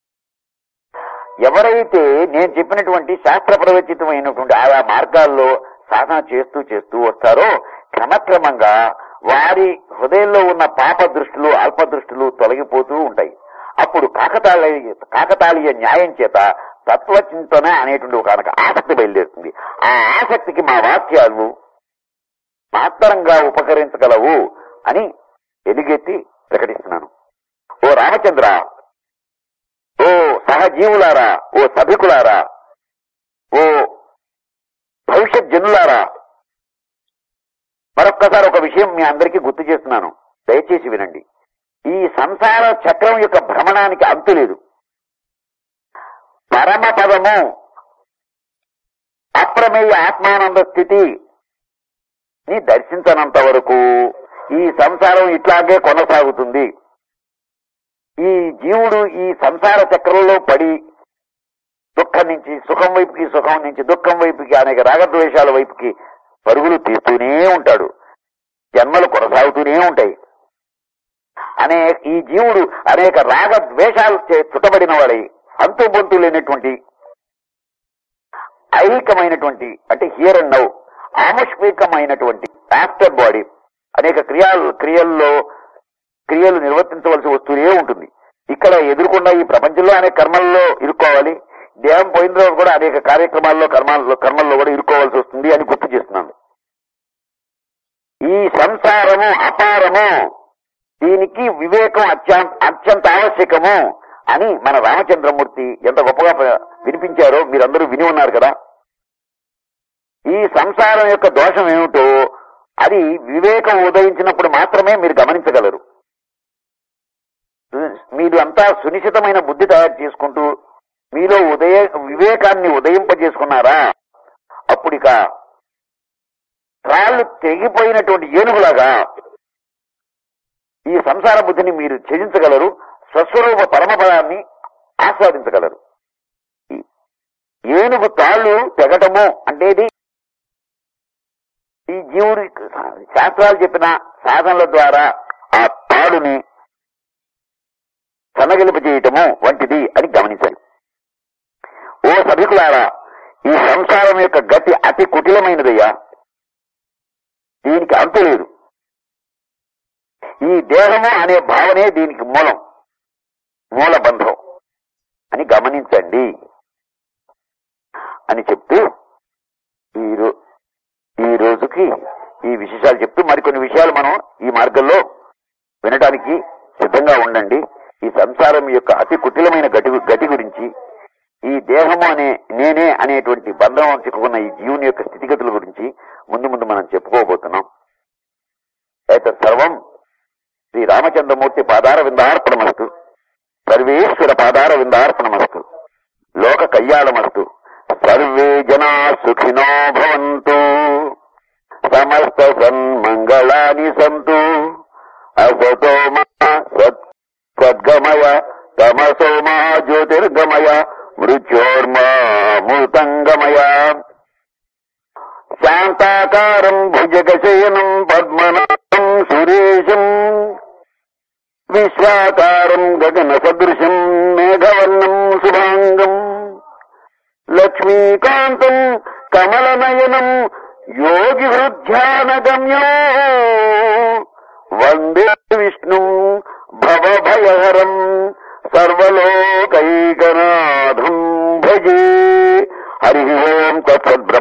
Speaker 1: ఎవరైతే నేను చెప్పినటువంటి శాస్త్ర ప్రవచితమైనటువంటి ఆయా మార్గాల్లో సాధన చేస్తూ చేస్తూ వస్తారో క్రమక్రమంగా వారి హృదయంలో ఉన్న పాప దృష్టులు అల్ప దృష్టులు తొలగిపోతూ ఉంటాయి అప్పుడు కాకతాళీయ కాకతాళీయ న్యాయం చేత తత్వచింతన అనేటువంటి ఒక కనుక ఆసక్తి బయలుదేరుతుంది ఆ ఆసక్తికి మా వాక్యాలు మాత్రంగా ఉపకరించగలవు అని ఎలుగెత్తి ప్రకటిస్తున్నాను ఓ రామచంద్ర ఓ సహజీవులారా ఓ సభికులారా ఓ భవిష్యత్ జనులారా మరొక్కసారి ఒక విషయం మీ అందరికీ గుర్తు చేస్తున్నాను దయచేసి వినండి ఈ సంసార చక్రం యొక్క భ్రమణానికి అంతు లేదు పరమ పదము అప్రమేయ ఆత్మానంద స్థితి ని దర్శించనంత వరకు ఈ సంసారం ఇట్లాగే కొనసాగుతుంది ఈ జీవుడు ఈ సంసార చక్రంలో పడి దుఃఖం నుంచి సుఖం వైపుకి సుఖం నుంచి దుఃఖం వైపుకి అనేక రాగద్వేషాల వైపుకి పరుగులు తీస్తూనే ఉంటాడు జన్మలు కొనసాగుతూనే ఉంటాయి అనే ఈ జీవుడు అనేక రాగ ద్వేషాలు చే చుట్టబడిన వాడై అంతు బొంతు లేనటువంటి ఐహికమైనటువంటి అంటే హియర్ అండ్ నౌ ఆముష్మికమైనటువంటి ఆఫ్టర్ బాడీ అనేక క్రియాలు క్రియల్లో క్రియలు నిర్వర్తించవలసి వస్తూనే ఉంటుంది ఇక్కడ ఎదుర్కొన్న ఈ ప్రపంచంలో అనేక కర్మల్లో ఇరుక్కోవాలి దేహం పోయిన తర్వాత కూడా అనేక కార్యక్రమాల్లో కర్మాల్లో కర్మల్లో కూడా ఇరుక్కోవాల్సి వస్తుంది అని గుర్తు చేస్తున్నాను ఈ సంసారము అపారము దీనికి వివేకం అత్యంత అత్యంత ఆవశ్యకము అని మన రామచంద్రమూర్తి ఎంత గొప్పగా ప్ర- వినిపించారో మీరందరూ విని ఉన్నారు కదా ఈ సంసారం యొక్క దోషం ఏమిటో అది వివేకం ఉదయించినప్పుడు మాత్రమే మీరు గమనించగలరు మీరు అంతా సునిశ్చితమైన బుద్ధి తయారు చేసుకుంటూ మీలో ఉదయ వివేకాన్ని ఉదయింపజేసుకున్నారా అప్పుడిక రాళ్ళు తెగిపోయినటువంటి ఏనుగులాగా ఈ సంసార బుద్ధిని మీరు ఛేదించగలరు స్వస్వరూప పరమపదాన్ని ఆస్వాదించగలరు ఈ ఏనుగు తాళ్ళు తెగటము అంటే ఇది ఈ జీవుడి శాస్త్రాలు చెప్పిన సాధనల ద్వారా ఆ తాడుని సన్నగిలిప చేయటము వంటిది అని గమనించాలి ఓ సభికులారా ఈ సంసారం యొక్క గతి అతి కుటిలమైనదయ్యా దీనికి అంతు లేదు ఈ దేహము అనే భావనే దీనికి మూలం మూల బంధం అని గమనించండి అని చెప్తూ ఈ రో- ఈ రోజుకి ఈ విశేషాలు చెప్తూ మరికొన్ని విషయాలు మనం ఈ మార్గంలో వినడానికి సిద్ధంగా ఉండండి ఈ సంసారం యొక్క అతి కుటిలమైన గతి గతి గురించి ఈ దేహము అనే నేనే అనేటువంటి బంధం చిక్కుకున్న ఈ జీవుని యొక్క స్థితిగతుల గురించి ముందు ముందు మనం చెప్పుకోబోతున్నాం అయితే సర్వం శ్రీ రామచంద్రమూర్తి పాదార విందార్పణమస్తు సర్వేశ్వర పాదార విందార్పణమస్తు లోక కళ్యాణమస్తు సర్వే జనా సుఖినో భవంతు సమస్త సన్మంగళాని సంతు అసతో మా సత్ సద్గమయ తమసో మా జ్యోతిర్గమయ మృత్యోర్మా మృతంగమయ శాంతాకారం భుజగశయనం పద్మనాభం సురేశం విశ్వాకారం గగన సదృశం మేఘవర్ణం శుభాంగం లక్ష్మీకాంతం కమలనయనం యోగి హృధ్యానగమ్యో వందే విష్ణు భవభయహరం సర్వలోకైకనాథం భజే హరి ఓం తత్సద్బ్రహ్మ